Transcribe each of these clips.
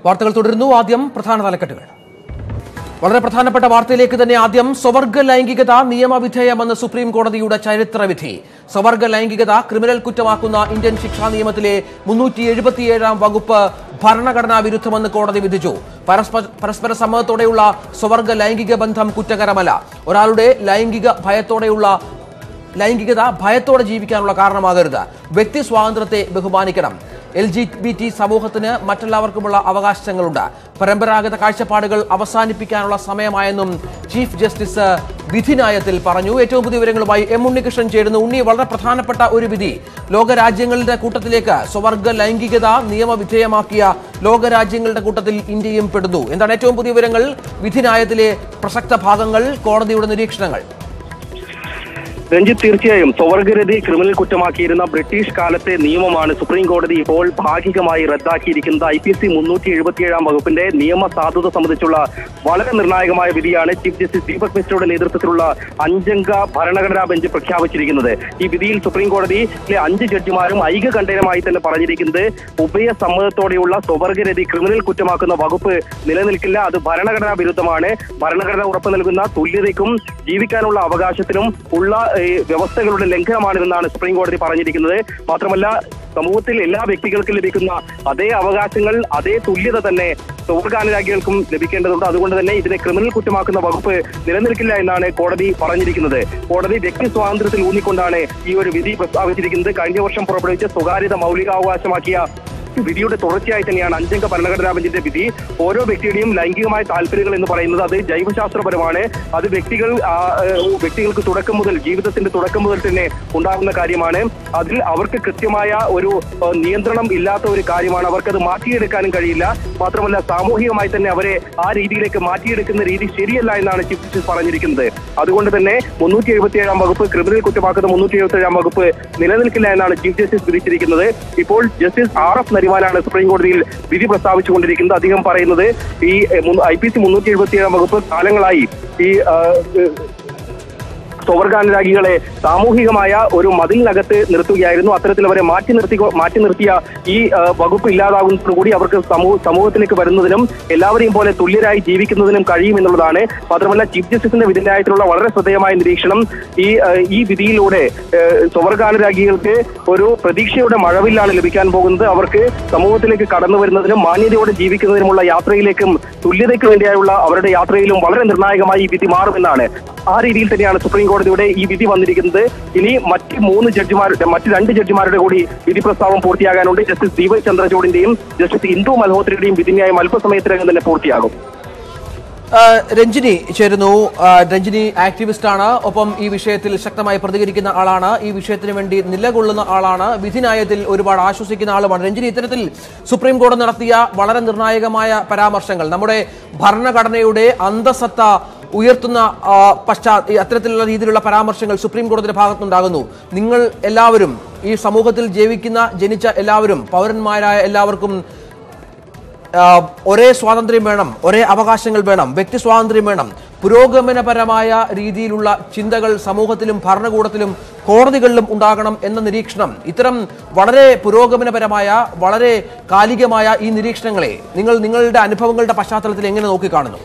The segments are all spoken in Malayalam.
വാർത്തകൾ തുടരുന്നു ആദ്യം പ്രധാന തലക്കെട്ടുകൾ വളരെ പ്രധാനപ്പെട്ട വാർത്തയിലേക്ക് തന്നെ ആദ്യം സ്വവർഗ ലൈംഗികത നിയമവിധേയമെന്ന് സുപ്രീം കോടതിയുടെ ചരിത്രവിധി സ്വവർഗ ലൈംഗികത ക്രിമിനൽ കുറ്റമാക്കുന്ന ഇന്ത്യൻ ശിക്ഷാ നിയമത്തിലെ മുന്നൂറ്റി എഴുപത്തിയേഴാം വകുപ്പ് ഭരണഘടനാ വിരുദ്ധമെന്ന് കോടതി വിധിച്ചു പരസ്പര പരസ്പര സമ്മതത്തോടെയുള്ള സ്വവർഗ ലൈംഗിക ബന്ധം കുറ്റകരമല്ല ഒരാളുടെ ലൈംഗിക ഭയത്തോടെയുള്ള ലൈംഗികത ഭയത്തോടെ ജീവിക്കാനുള്ള കാരണമാകരുത് വ്യക്തി സ്വാതന്ത്ര്യത്തെ ബഹുമാനിക്കണം എൽ ജി ബി ടി സമൂഹത്തിന് മറ്റെല്ലാവർക്കുമുള്ള അവകാശങ്ങളുണ്ട് പരമ്പരാഗത കാഴ്ചപ്പാടുകൾ അവസാനിപ്പിക്കാനുള്ള സമയമായെന്നും ചീഫ് ജസ്റ്റിസ് വിധിന്യായത്തിൽ പറഞ്ഞു ഏറ്റവും പുതിയ വിവരങ്ങളുമായി എം ഉണ്ണികൃഷ്ണൻ ചേരുന്നു ഉണ്ണി വളരെ പ്രധാനപ്പെട്ട ഒരു വിധി ലോകരാജ്യങ്ങളുടെ കൂട്ടത്തിലേക്ക് സ്വവർഗ ലൈംഗികത നിയമവിധേയമാക്കിയ ലോകരാജ്യങ്ങളുടെ കൂട്ടത്തിൽ ഇന്ത്യയും പെടുന്നു എന്താണ് ഏറ്റവും പുതിയ വിവരങ്ങൾ വിധിന്യായത്തിലെ പ്രസക്ത ഭാഗങ്ങൾ കോടതിയുടെ നിരീക്ഷണങ്ങൾ രഞ്ജിത്ത് തീർച്ചയായും സ്വവർഗരതി ക്രിമിനൽ കുറ്റമാക്കിയിരുന്ന ബ്രിട്ടീഷ് കാലത്തെ നിയമമാണ് സുപ്രീം കോടതി ഇപ്പോൾ ഭാഗികമായി റദ്ദാക്കിയിരിക്കുന്നത് ഐ പി സി മുന്നൂറ്റി എഴുപത്തിയേഴാം വകുപ്പിന്റെ നിയമ സാധുത സംബന്ധിച്ചുള്ള വളരെ നിർണായകമായ വിധിയാണ് ചീഫ് ജസ്റ്റിസ് ദീപക് മിശ്രയുടെ നേതൃത്വത്തിലുള്ള അഞ്ചംഗ ഭരണഘടനാ ബെഞ്ച് പ്രഖ്യാപിച്ചിരിക്കുന്നത് ഈ വിധിയിൽ സുപ്രീം കോടതിയിലെ അഞ്ച് ജഡ്ജിമാരും ഐകകണ്ഠേനമായി തന്നെ പറഞ്ഞിരിക്കുന്നത് ഉഭയ സമ്മതത്തോടെയുള്ള സ്വവർഗരതി ക്രിമിനൽ കുറ്റമാക്കുന്ന വകുപ്പ് നിലനിൽക്കില്ല അത് ഭരണഘടനാ വിരുദ്ധമാണ് ഭരണഘടന ഉറപ്പു നൽകുന്ന തുല്യതയ്ക്കും ജീവിക്കാനുള്ള അവകാശത്തിനും ഉള്ള ഏഹ്, വ്യവസ്ഥകളുടെ ലംഘനമാണിതെന്നാണ് സുപ്രീം കോടതി പറഞ്ഞിരിക്കുന്നത് മാത്രമല്ല സമൂഹത്തിൽ എല്ലാ വ്യക്തികൾക്കും ലഭിക്കുന്ന അതേ അവകാശങ്ങൾ അതേ തുല്യത തന്നെ സ്വവർഗാനുരാഗികൾക്കും ലഭിക്കേണ്ടതുണ്ട് അതുകൊണ്ട് തന്നെ ഇതിനെ ക്രിമിനൽ കുറ്റമാക്കുന്ന വകുപ്പ് നിലനിൽക്കില്ല എന്നാണ് കോടതി പറഞ്ഞിരിക്കുന്നത് കോടതി വ്യക്തി സ്വാതന്ത്ര്യത്തിൽ ഊന്നിക്കൊണ്ടാണ് ഈ ഒരു വിധി പ്രസ്താവിച്ചിരിക്കുന്നത് കഴിഞ്ഞ വർഷം പുറപ്പെടുവിച്ച സ്വകാര്യത മൗലികാവകാശമാക്കിയ വിധിയുടെ തുടർച്ചയായി തന്നെയാണ് അഞ്ചംഗ ഭരണഘടനാ ബെഞ്ചിന്റെ വിധി ഓരോ വ്യക്തിയുടെയും ലൈംഗികമായ താല്പര്യങ്ങൾ എന്ന് പറയുന്നത് അത് ജൈവശാസ്ത്രപരമാണ് അത് വ്യക്തികൾ ആ, ഏഹ്, വ്യക്തികൾക്ക് തുടക്കം മുതൽ ജീവിതത്തിന്റെ തുടക്കം മുതൽ തന്നെ ഉണ്ടാകുന്ന കാര്യമാണ് അതിൽ അവർക്ക് കൃത്യമായ ഒരു ഏഹ്, നിയന്ത്രണം ഇല്ലാത്ത ഒരു കാര്യമാണ് അവർക്കത് മാറ്റിയെടുക്കാനും കഴിയില്ല മാത്രമല്ല സാമൂഹികമായി തന്നെ അവരെ ആ രീതിയിലേക്ക് മാറ്റിയെടുക്കുന്ന രീതി ശരിയല്ല എന്നാണ് ചീഫ് ജസ്റ്റിസ് പറഞ്ഞിരിക്കുന്നത് അതുകൊണ്ട് തന്നെ മുന്നൂറ്റി എഴുപത്തിയേഴാം വകുപ്പ് ക്രിമിനൽ കുറ്റമാക്കുന്ന മുന്നൂറ്റി എഴുപത്തിയേഴാം വകുപ്പ് നിലനിൽക്കില്ല എന്നാണ് ചീഫ് ജസ്റ്റിസ് വിധിച്ചിരിക്കുന്നത് ഇപ്പോൾ ജസ്റ്റിസ് ആർ എഫ് നരിമാനാണ് സുപ്രീം കോടതിയിൽ വിധി പ്രസ്താവിച്ചുകൊണ്ടിരിക്കുന്നത് അദ്ദേഹം പറയുന്നത് ഈ ഐ പി സി മുന്നൂറ്റി എഴുപത്തിയേഴാം വകുപ്പ് കാലങ്ങളായി ഈ ആ, ഏഹ്, സ്വവർഗാനുരാഗികളെ സാമൂഹികമായ ഒരു മതിലിനകത്ത് നിർത്തുകയായിരുന്നു അത്തരത്തിൽ അവരെ മാറ്റി നിർത്തി മാറ്റി നിർത്തിയ ഈ ആ, വകുപ്പ് ഇല്ലാതാകുന്നതോടുകൂടി അവർക്ക് സമൂഹ സമൂഹത്തിലേക്ക് വരുന്നതിനും എല്ലാവരെയും പോലെ തുല്യരായി ജീവിക്കുന്നതിനും കഴിയുമെന്നുള്ളതാണ് മാത്രമല്ല ചീഫ് ജസ്റ്റിസിന്റെ വിധിന്യായത്തിലുള്ള വളരെ ശ്രദ്ധേയമായ നിരീക്ഷണം ഈ ആ, ഈ വിധിയിലൂടെ ആ, സ്വവർഗാനുരാഗികൾക്ക് ഒരു പ്രതീക്ഷയുടെ മഴവില്ലാണ് ലഭിക്കാൻ പോകുന്നത് അവർക്ക് സമൂഹത്തിലേക്ക് കടന്നു വരുന്നതിനും മാന്യതയോടെ ജീവിക്കുന്നതിനുമുള്ള യാത്രയിലേക്കും തുല്യതയ്ക്ക് വേണ്ടിയായുള്ള അവരുടെ യാത്രയിലും വളരെ നിർണായകമായി ഈ വിധി മാറുമെന്നാണ് ആ രീതിയിൽ തന്നെയാണ് സുപ്രീം കോടതിയുടെ ഈ വിധി വന്നിരിക്കുന്നത് ഇനി മറ്റ് മൂന്ന് ജഡ്ജിമാരുടെ മറ്റ് രണ്ട് ജഡ്ജിമാരുടെ കൂടി വിധി പ്രസ്താവം പൂർത്തിയാകാനുണ്ട് ജസ്റ്റിസ് ദീപക് ചന്ദ്രചൂഡിന്റെയും ജസ്റ്റിസ് ഇന്ദു മൽഹോത്രയുടെയും വിധിന്യായം അല്പസമയത്തിനകം തന്നെ പൂർത്തിയാകും ആ, രഞ്ജിനി ചേരുന്നു ആ, രഞ്ജിനി ആക്ടിവിസ്റ്റ് ആണ് ഒപ്പം ഈ വിഷയത്തിൽ ശക്തമായി പ്രതികരിക്കുന്ന ആളാണ് ഈ വിഷയത്തിന് വേണ്ടി നിലകൊള്ളുന്ന ആളാണ് വിധിന്യായത്തിൽ ഒരുപാട് ആശ്വസിക്കുന്ന ആളുമാണ് രഞ്ജിനി ഇത്തരത്തിൽ സുപ്രീം കോടതി നടത്തിയ വളരെ നിർണായകമായ പരാമർശങ്ങൾ നമ്മുടെ ഭരണഘടനയുടെ അന്തസത്ത ഉയർത്തുന്ന ആ, പശ്ചാ ഈ അത്തരത്തിലുള്ള രീതിയിലുള്ള പരാമർശങ്ങൾ സുപ്രീം കോടതിയുടെ ഭാഗത്തുനിന്നുണ്ടാകുന്നു നിങ്ങൾ എല്ലാവരും ഈ സമൂഹത്തിൽ ജീവിക്കുന്ന ജനിച്ച എല്ലാവരും പൗരന്മാരായ എല്ലാവർക്കും ആ, ഒരേ സ്വാതന്ത്ര്യം വേണം ഒരേ അവകാശങ്ങൾ വേണം വ്യക്തി സ്വാതന്ത്ര്യം വേണം പുരോഗമനപരമായ രീതിയിലുള്ള ചിന്തകൾ സമൂഹത്തിലും ഭരണകൂടത്തിലും കോടതികളിലും ഉണ്ടാകണം എന്ന നിരീക്ഷണം ഇത്തരം വളരെ പുരോഗമനപരമായ വളരെ കാലികമായ ഈ നിരീക്ഷണങ്ങളെ നിങ്ങൾ നിങ്ങളുടെ അനുഭവങ്ങളുടെ പശ്ചാത്തലത്തിൽ എങ്ങനെ നോക്കിക്കാണുന്നു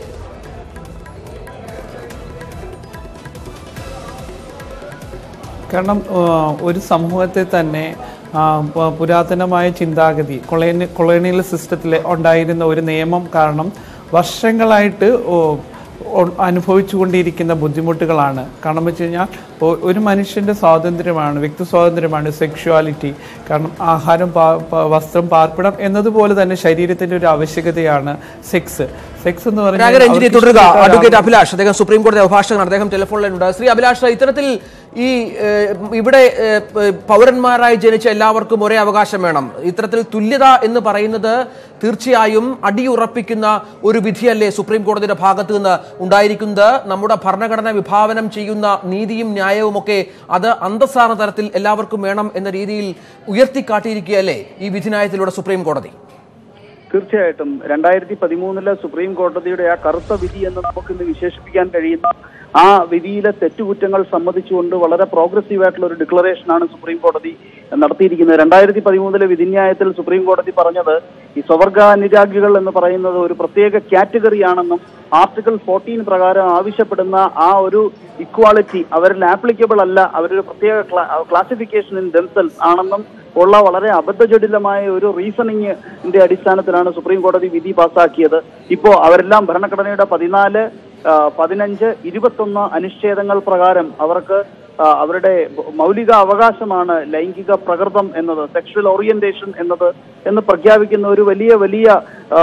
കാരണം ആ, ഒരു സമൂഹത്തെ തന്നെ ആ, പ- പുരാതനമായ ചിന്താഗതി കൊളേനി കൊളോണിയൽ സിസ്റ്റത്തിൽ ഉണ്ടായിരുന്ന ഒരു നിയമം കാരണം വർഷങ്ങളായിട്ട് ഓ, ഒ- അനുഭവിച്ചുകൊണ്ടിരിക്കുന്ന ബുദ്ധിമുട്ടുകളാണ് കാരണം വെച്ച് കഴിഞ്ഞാൽ ഒ- ഒരു മനുഷ്യൻ്റെ സ്വാതന്ത്ര്യമാണ് വ്യക്തി സ്വാതന്ത്ര്യമാണ് സെക്ഷുവാലിറ്റി കാരണം ആഹാരം പാ- പ- വസ്ത്രം പാർപ്പിടം എന്നതുപോലെ തന്നെ ശരീരത്തിൻ്റെ ഒരു ആവശ്യകതയാണ് സെക്സ് സെക്സ് എന്ന് പറഞ്ഞാൽ രഞ്ജിനി അവർക്ക് തുടരുക ഇഷ്ടപ്പെട്ട ഒരാൾ- അഡ്വക്കേറ്റ് അഭിലാഷ് അദ്ദേഹം സുപ്രീം കോടതി അഭിഭാഷകനാണ് അദ്ദേഹം ടെലിഫോണിലുണ്ട് ശ്രീ അഭിലാഷ് ഇത്തരത്തിൽ ഈ ഏഹ്, ഇവിടെ ഏഹ്, പൗരന്മാരായി ജനിച്ച എല്ലാവർക്കും ഒരേ അവകാശം വേണം ഇത്തരത്തിൽ തുല്യത എന്ന് പറയുന്നത് തീർച്ചയായും അടിയുറപ്പിക്കുന്ന ഒരു വിധിയല്ലേ സുപ്രീം കോടതിയുടെ ഭാഗത്ത് നിന്ന് ഉണ്ടായിരിക്കുന്നത് നമ്മുടെ ഭരണഘടന വിഭാവനം ചെയ്യുന്ന നീതിയും ന്യായവും ഒക്കെ അത് അന്തസ്സാർന്ന തരത്തിൽ എല്ലാവർക്കും വേണം എന്ന രീതിയിൽ ഉയർത്തിക്കാട്ടിയിരിക്കുകയല്ലേ ഈ വിധിന്യായത്തിലൂടെ സുപ്രീം കോടതി തീർച്ചയായിട്ടും രണ്ടായിരത്തി പതിമൂന്നിലെ സുപ്രീം കോടതിയുടെ ആ കറുത്ത വിധി എന്ന് നമുക്കിന്ന് വിശേഷിപ്പിക്കാൻ കഴിയുന്ന ആ വിധിയിലെ തെറ്റുകുറ്റങ്ങൾ സമ്മതിച്ചുകൊണ്ട് വളരെ പ്രോഗ്രസീവ് ആയിട്ടുള്ള ഒരു ഡിക്ലറേഷനാണ് സുപ്രീം കോടതി നടത്തിയിരിക്കുന്നത് രണ്ടായിരത്തി പതിമൂന്നിലെ വിധിന്യായത്തിൽ സുപ്രീം കോടതി പറഞ്ഞത് ഈ സ്വവർഗ അനുരാഗികൾ എന്ന് പറയുന്നത് ഒരു പ്രത്യേക കാറ്റഗറിയാണെന്നും ആർട്ടിക്കിൾ ഫോർട്ടീൻ പ്രകാരം ആവശ്യപ്പെടുന്ന ആ ഒരു ഇക്വാളിറ്റി അവരിൽ ആപ്ലിക്കബിൾ അല്ല അവരൊരു പ്രത്യേക ക്ലാസിഫിക്കേഷൻ ഇൻ ദംസെൽസ് ആണെന്നും ഉള്ള വളരെ അബദ്ധജടിലമായ ഒരു റീസണിങ്ങിന്റെ അടിസ്ഥാനത്തിലാണ് സുപ്രീം കോടതി വിധി പാസാക്കിയത് ഇപ്പോ അവരെല്ലാം ഭരണഘടനയുടെ പതിനാല് ആ, പതിനഞ്ച് ഇരുപത്തൊന്ന് അനുച്ഛേദങ്ങൾ പ്രകാരം അവർക്ക് ആ, അവരുടെ മൗലിക അവകാശമാണ് ലൈംഗിക പ്രകൃതം എന്നത് സെക്ഷൽ ഓറിയന്റേഷൻ എന്നത് എന്ന് പ്രഖ്യാപിക്കുന്ന ഒരു വലിയ വലിയ ആ,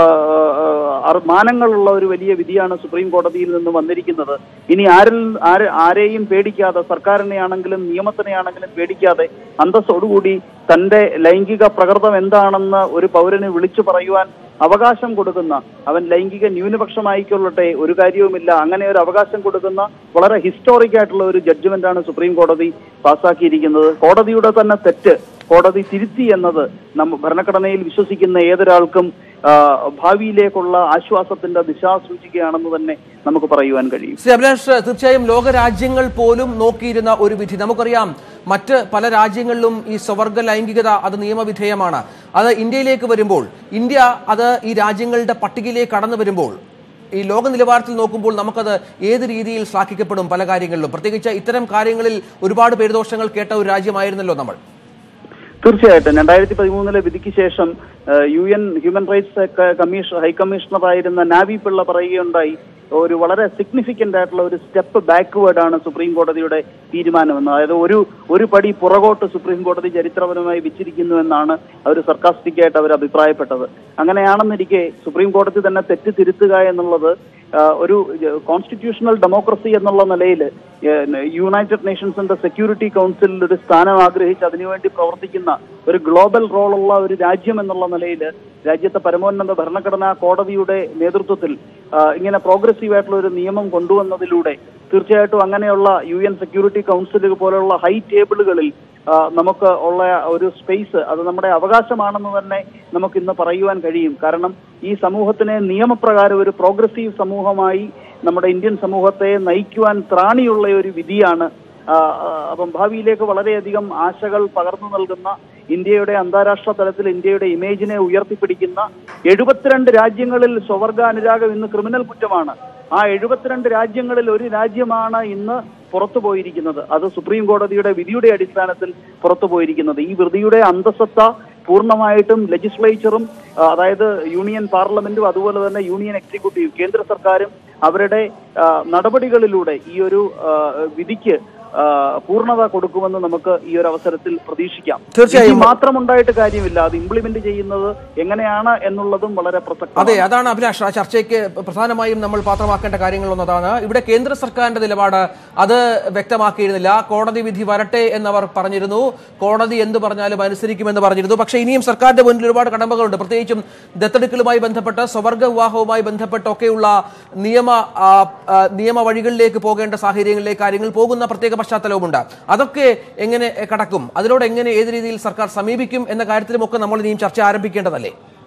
ആ, മാനങ്ങളുള്ള ഒരു വലിയ വിധിയാണ് സുപ്രീം കോടതിയിൽ നിന്ന് വന്നിരിക്കുന്നത് ഇനി ആരിൽ ആര് ആരെയും പേടിക്കാതെ സർക്കാരിനെയാണെങ്കിലും നിയമത്തിനെയാണെങ്കിലും പേടിക്കാതെ അന്തസ്സോടുകൂടി തന്റെ ലൈംഗിക പ്രകൃതം എന്താണെന്ന് ഒരു പൗരന് വിളിച്ചു പറയുവാൻ അവകാശം കൊടുക്കുന്ന അവൻ ലൈംഗിക ന്യൂനപക്ഷമായിക്കൊള്ളട്ടെ ഒരു കാര്യവുമില്ല അങ്ങനെ ഒരു അവകാശം കൊടുക്കുന്ന വളരെ ഹിസ്റ്റോറിക് ആയിട്ടുള്ള ഒരു ജഡ്ജ്മെന്റ് ആണ് സുപ്രീം കോടതി പാസ്സാക്കിയിരിക്കുന്നത് കോടതിയുടെ തന്നെ തെറ്റ് കോടതി തിരുത്തി എന്നത് നമ്മ ഭരണഘടനയിൽ വിശ്വസിക്കുന്ന ഏതൊരാൾക്കും ആ, ഭാവിയിലേക്കുള്ള ആശ്വാസത്തിന്റെ ദിശാസൂചികയാണെന്ന് തന്നെ നമുക്ക് പറയുവാൻ കഴിയും ശ്രീ അഭിലാഷ് തീർച്ചയായും ലോകരാജ്യങ്ങൾ പോലും നോക്കിയിരുന്ന ഒരു വിധി നമുക്കറിയാം മറ്റ് പല രാജ്യങ്ങളിലും ഈ സ്വവർഗ ലൈംഗികത അത് നിയമവിധേയമാണ് അത് ഇന്ത്യയിലേക്ക് വരുമ്പോൾ ഇന്ത്യ അത് ഈ രാജ്യങ്ങളുടെ പട്ടികയിലേക്ക് കടന്നു വരുമ്പോൾ ഈ ലോക നിലവാരത്തിൽ നോക്കുമ്പോൾ നമുക്കത് ഏത് രീതിയിൽ ശ്ലാഘിക്കപ്പെടും പല കാര്യങ്ങളിലും പ്രത്യേകിച്ച് ഇത്തരം കാര്യങ്ങളിൽ ഒരുപാട് പേരുദോഷങ്ങൾ കേട്ട ഒരു രാജ്യമായിരുന്നല്ലോ നമ്മൾ തീർച്ചയായിട്ടും രണ്ടായിരത്തി പതിമൂന്നിലെ വിധിക്ക് ശേഷം U N human rights commission ഹൈക്കമ്മീഷണറായിരുന്ന നാവി പിള്ള പറയുകയുണ്ടായി ഒരു വളരെ സിഗ്നിഫിക്കന്റ് ആയിട്ടുള്ള ഒരു സ്റ്റെപ്പ് ബാക്ക്വേർഡ് ആണ് സുപ്രീം കോടതിയുടെ തീരുമാനമെന്ന് അതായത് ഒരു ഒരു പടി പുറകോട്ട് സുപ്രീം കോടതി ചരിത്രപരമായി വെച്ചിരിക്കുന്നു എന്നാണ് അവർ സർക്കാസ്റ്റിക് ആയിട്ട് അവർ അഭിപ്രായപ്പെട്ടത് അങ്ങനെയാണെന്നിരിക്കെ സുപ്രീം കോടതി തന്നെ തെറ്റ് തിരുത്തുക എന്നുള്ളത് ആ, ഒരു കോൺസ്റ്റിറ്റ്യൂഷണൽ ഡെമോക്രസി എന്നുള്ള നിലയിൽ യുണൈറ്റഡ് നേഷൻസിന്റെ സെക്യൂരിറ്റി കൗൺസിലിൽ ഒരു സ്ഥാനം ആഗ്രഹിച്ച് അതിനുവേണ്ടി പ്രവർത്തിക്കുന്ന ഒരു ഗ്ലോബൽ റോളുള്ള ഒരു രാജ്യം എന്നുള്ള നിലയിൽ രാജ്യത്തെ പരമോന്നത ഭരണഘടനാ കോടതിയുടെ നേതൃത്വത്തിൽ ആ, ഇങ്ങനെ പ്രോഗ്രസീവ് ആയിട്ടുള്ള ഒരു നിയമം കൊണ്ടുവന്നതിലൂടെ തീർച്ചയായിട്ടും അങ്ങനെയുള്ള യു എൻ സെക്യൂരിറ്റി കൗൺസിൽ പോലുള്ള ഹൈ ടേബിളുകളിൽ ആ, നമുക്ക് ഉള്ള ഒരു സ്പേസ് അത് നമ്മുടെ അവകാശമാണെന്ന് തന്നെ നമുക്ക് ഇന്ന് പറയുവാൻ കഴിയും കാരണം ഈ സമൂഹത്തിനെ നിയമപ്രകാരം ഒരു പ്രോഗ്രസീവ് സമൂഹമായി നമ്മുടെ ഇന്ത്യൻ സമൂഹത്തെ നയിക്കുവാൻ ത്രാണിയുള്ള ഒരു വിധിയാണ് ആ, ആ, അപ്പം ഭാവിയിലേക്ക് വളരെയധികം ആശകൾ പകർന്നു നൽകുന്ന ഇന്ത്യയുടെ അന്താരാഷ്ട്ര തലത്തിൽ ഇന്ത്യയുടെ ഇമേജിനെ ഉയർത്തിപ്പിടിക്കുന്ന എഴുപത്തിരണ്ട് രാജ്യങ്ങളിൽ സ്വവർഗ അനുരാഗം ഇന്ന് ക്രിമിനൽ കുറ്റമാണ് ആ എഴുപത്തിരണ്ട് രാജ്യങ്ങളിൽ ഒരു രാജ്യമാണ് ഇന്ന് പുറത്തു പോയിരിക്കുന്നത് അത് സുപ്രീം കോടതിയുടെ വിധിയുടെ അടിസ്ഥാനത്തിൽ പുറത്തു പോയിരിക്കുന്നത് ഈ വിധിയുടെ അന്തസത്ത പൂർണ്ണമായിട്ടും ലെജിസ്ലേച്ചറും ആ, അതായത് യൂണിയൻ പാർലമെന്റും അതുപോലെ തന്നെ യൂണിയൻ എക്സിക്യൂട്ടീവ് കേന്ദ്ര സർക്കാരും അവരുടെ ആ, നടപടികളിലൂടെ ഈ ഒരു ആ, വിധിക്ക് ആ, പൂർണ്ണത കൊടുക്കുമെന്ന് നമുക്ക് ഈ ഒരു അവസരത്തിൽ പ്രതീക്ഷിക്കാം തീർച്ചയായും. വിധി മാത്രം ഉണ്ടായിട്ട് കാര്യമില്ല അത് ഇംപ്ലിമെന്റ് ചെയ്യുന്നത് എങ്ങനെയാണ് എന്നുള്ളതും വളരെ പ്രസക്തമാണ് അതെ അതാണ് അഭിലാഷ് ആ ചർച്ചയ്ക്ക് പ്രധാനമായും നമ്മൾ പാത്രമാക്കേണ്ട കാര്യങ്ങളൊന്നതാണ് ഇവിടെ കേന്ദ്ര സർക്കാരിന്റെ നിലപാട് അത് വ്യക്തമാക്കിയിരുന്നില്ല കോടതി വിധി വരട്ടെ എന്നവർ പറഞ്ഞിരുന്നു കോടതി എന്ത് പറഞ്ഞാലും അനുസരിക്കുമെന്ന് പറഞ്ഞിരുന്നു പക്ഷേ ഇനിയും സർക്കാരിന്റെ മുന്നിൽ ഒരുപാട് കടമ്പകളുണ്ട് പ്രത്യേകിച്ചും ദത്തെടുക്കലുമായി ബന്ധപ്പെട്ട് സ്വവർഗ വിവാഹവുമായി ബന്ധപ്പെട്ടൊക്കെയുള്ള നിയമ ആ, ആ, നിയമ വഴികളിലേക്ക് പോകേണ്ട സാഹചര്യങ്ങളിലേക്ക് കാര്യങ്ങൾ പോകുന്ന പ്രത്യേക പശ്ചാത്തലവുമുണ്ട് അതൊക്കെ എങ്ങനെ കടക്കും അതിനോട് എങ്ങനെ ഏത് രീതിയിൽ സർക്കാർ സമീപിക്കും എന്ന കാര്യത്തിലുമൊക്കെ നമ്മൾ ഇനിയും ചർച്ച ആരംഭിക്കേണ്ടതല്ലേ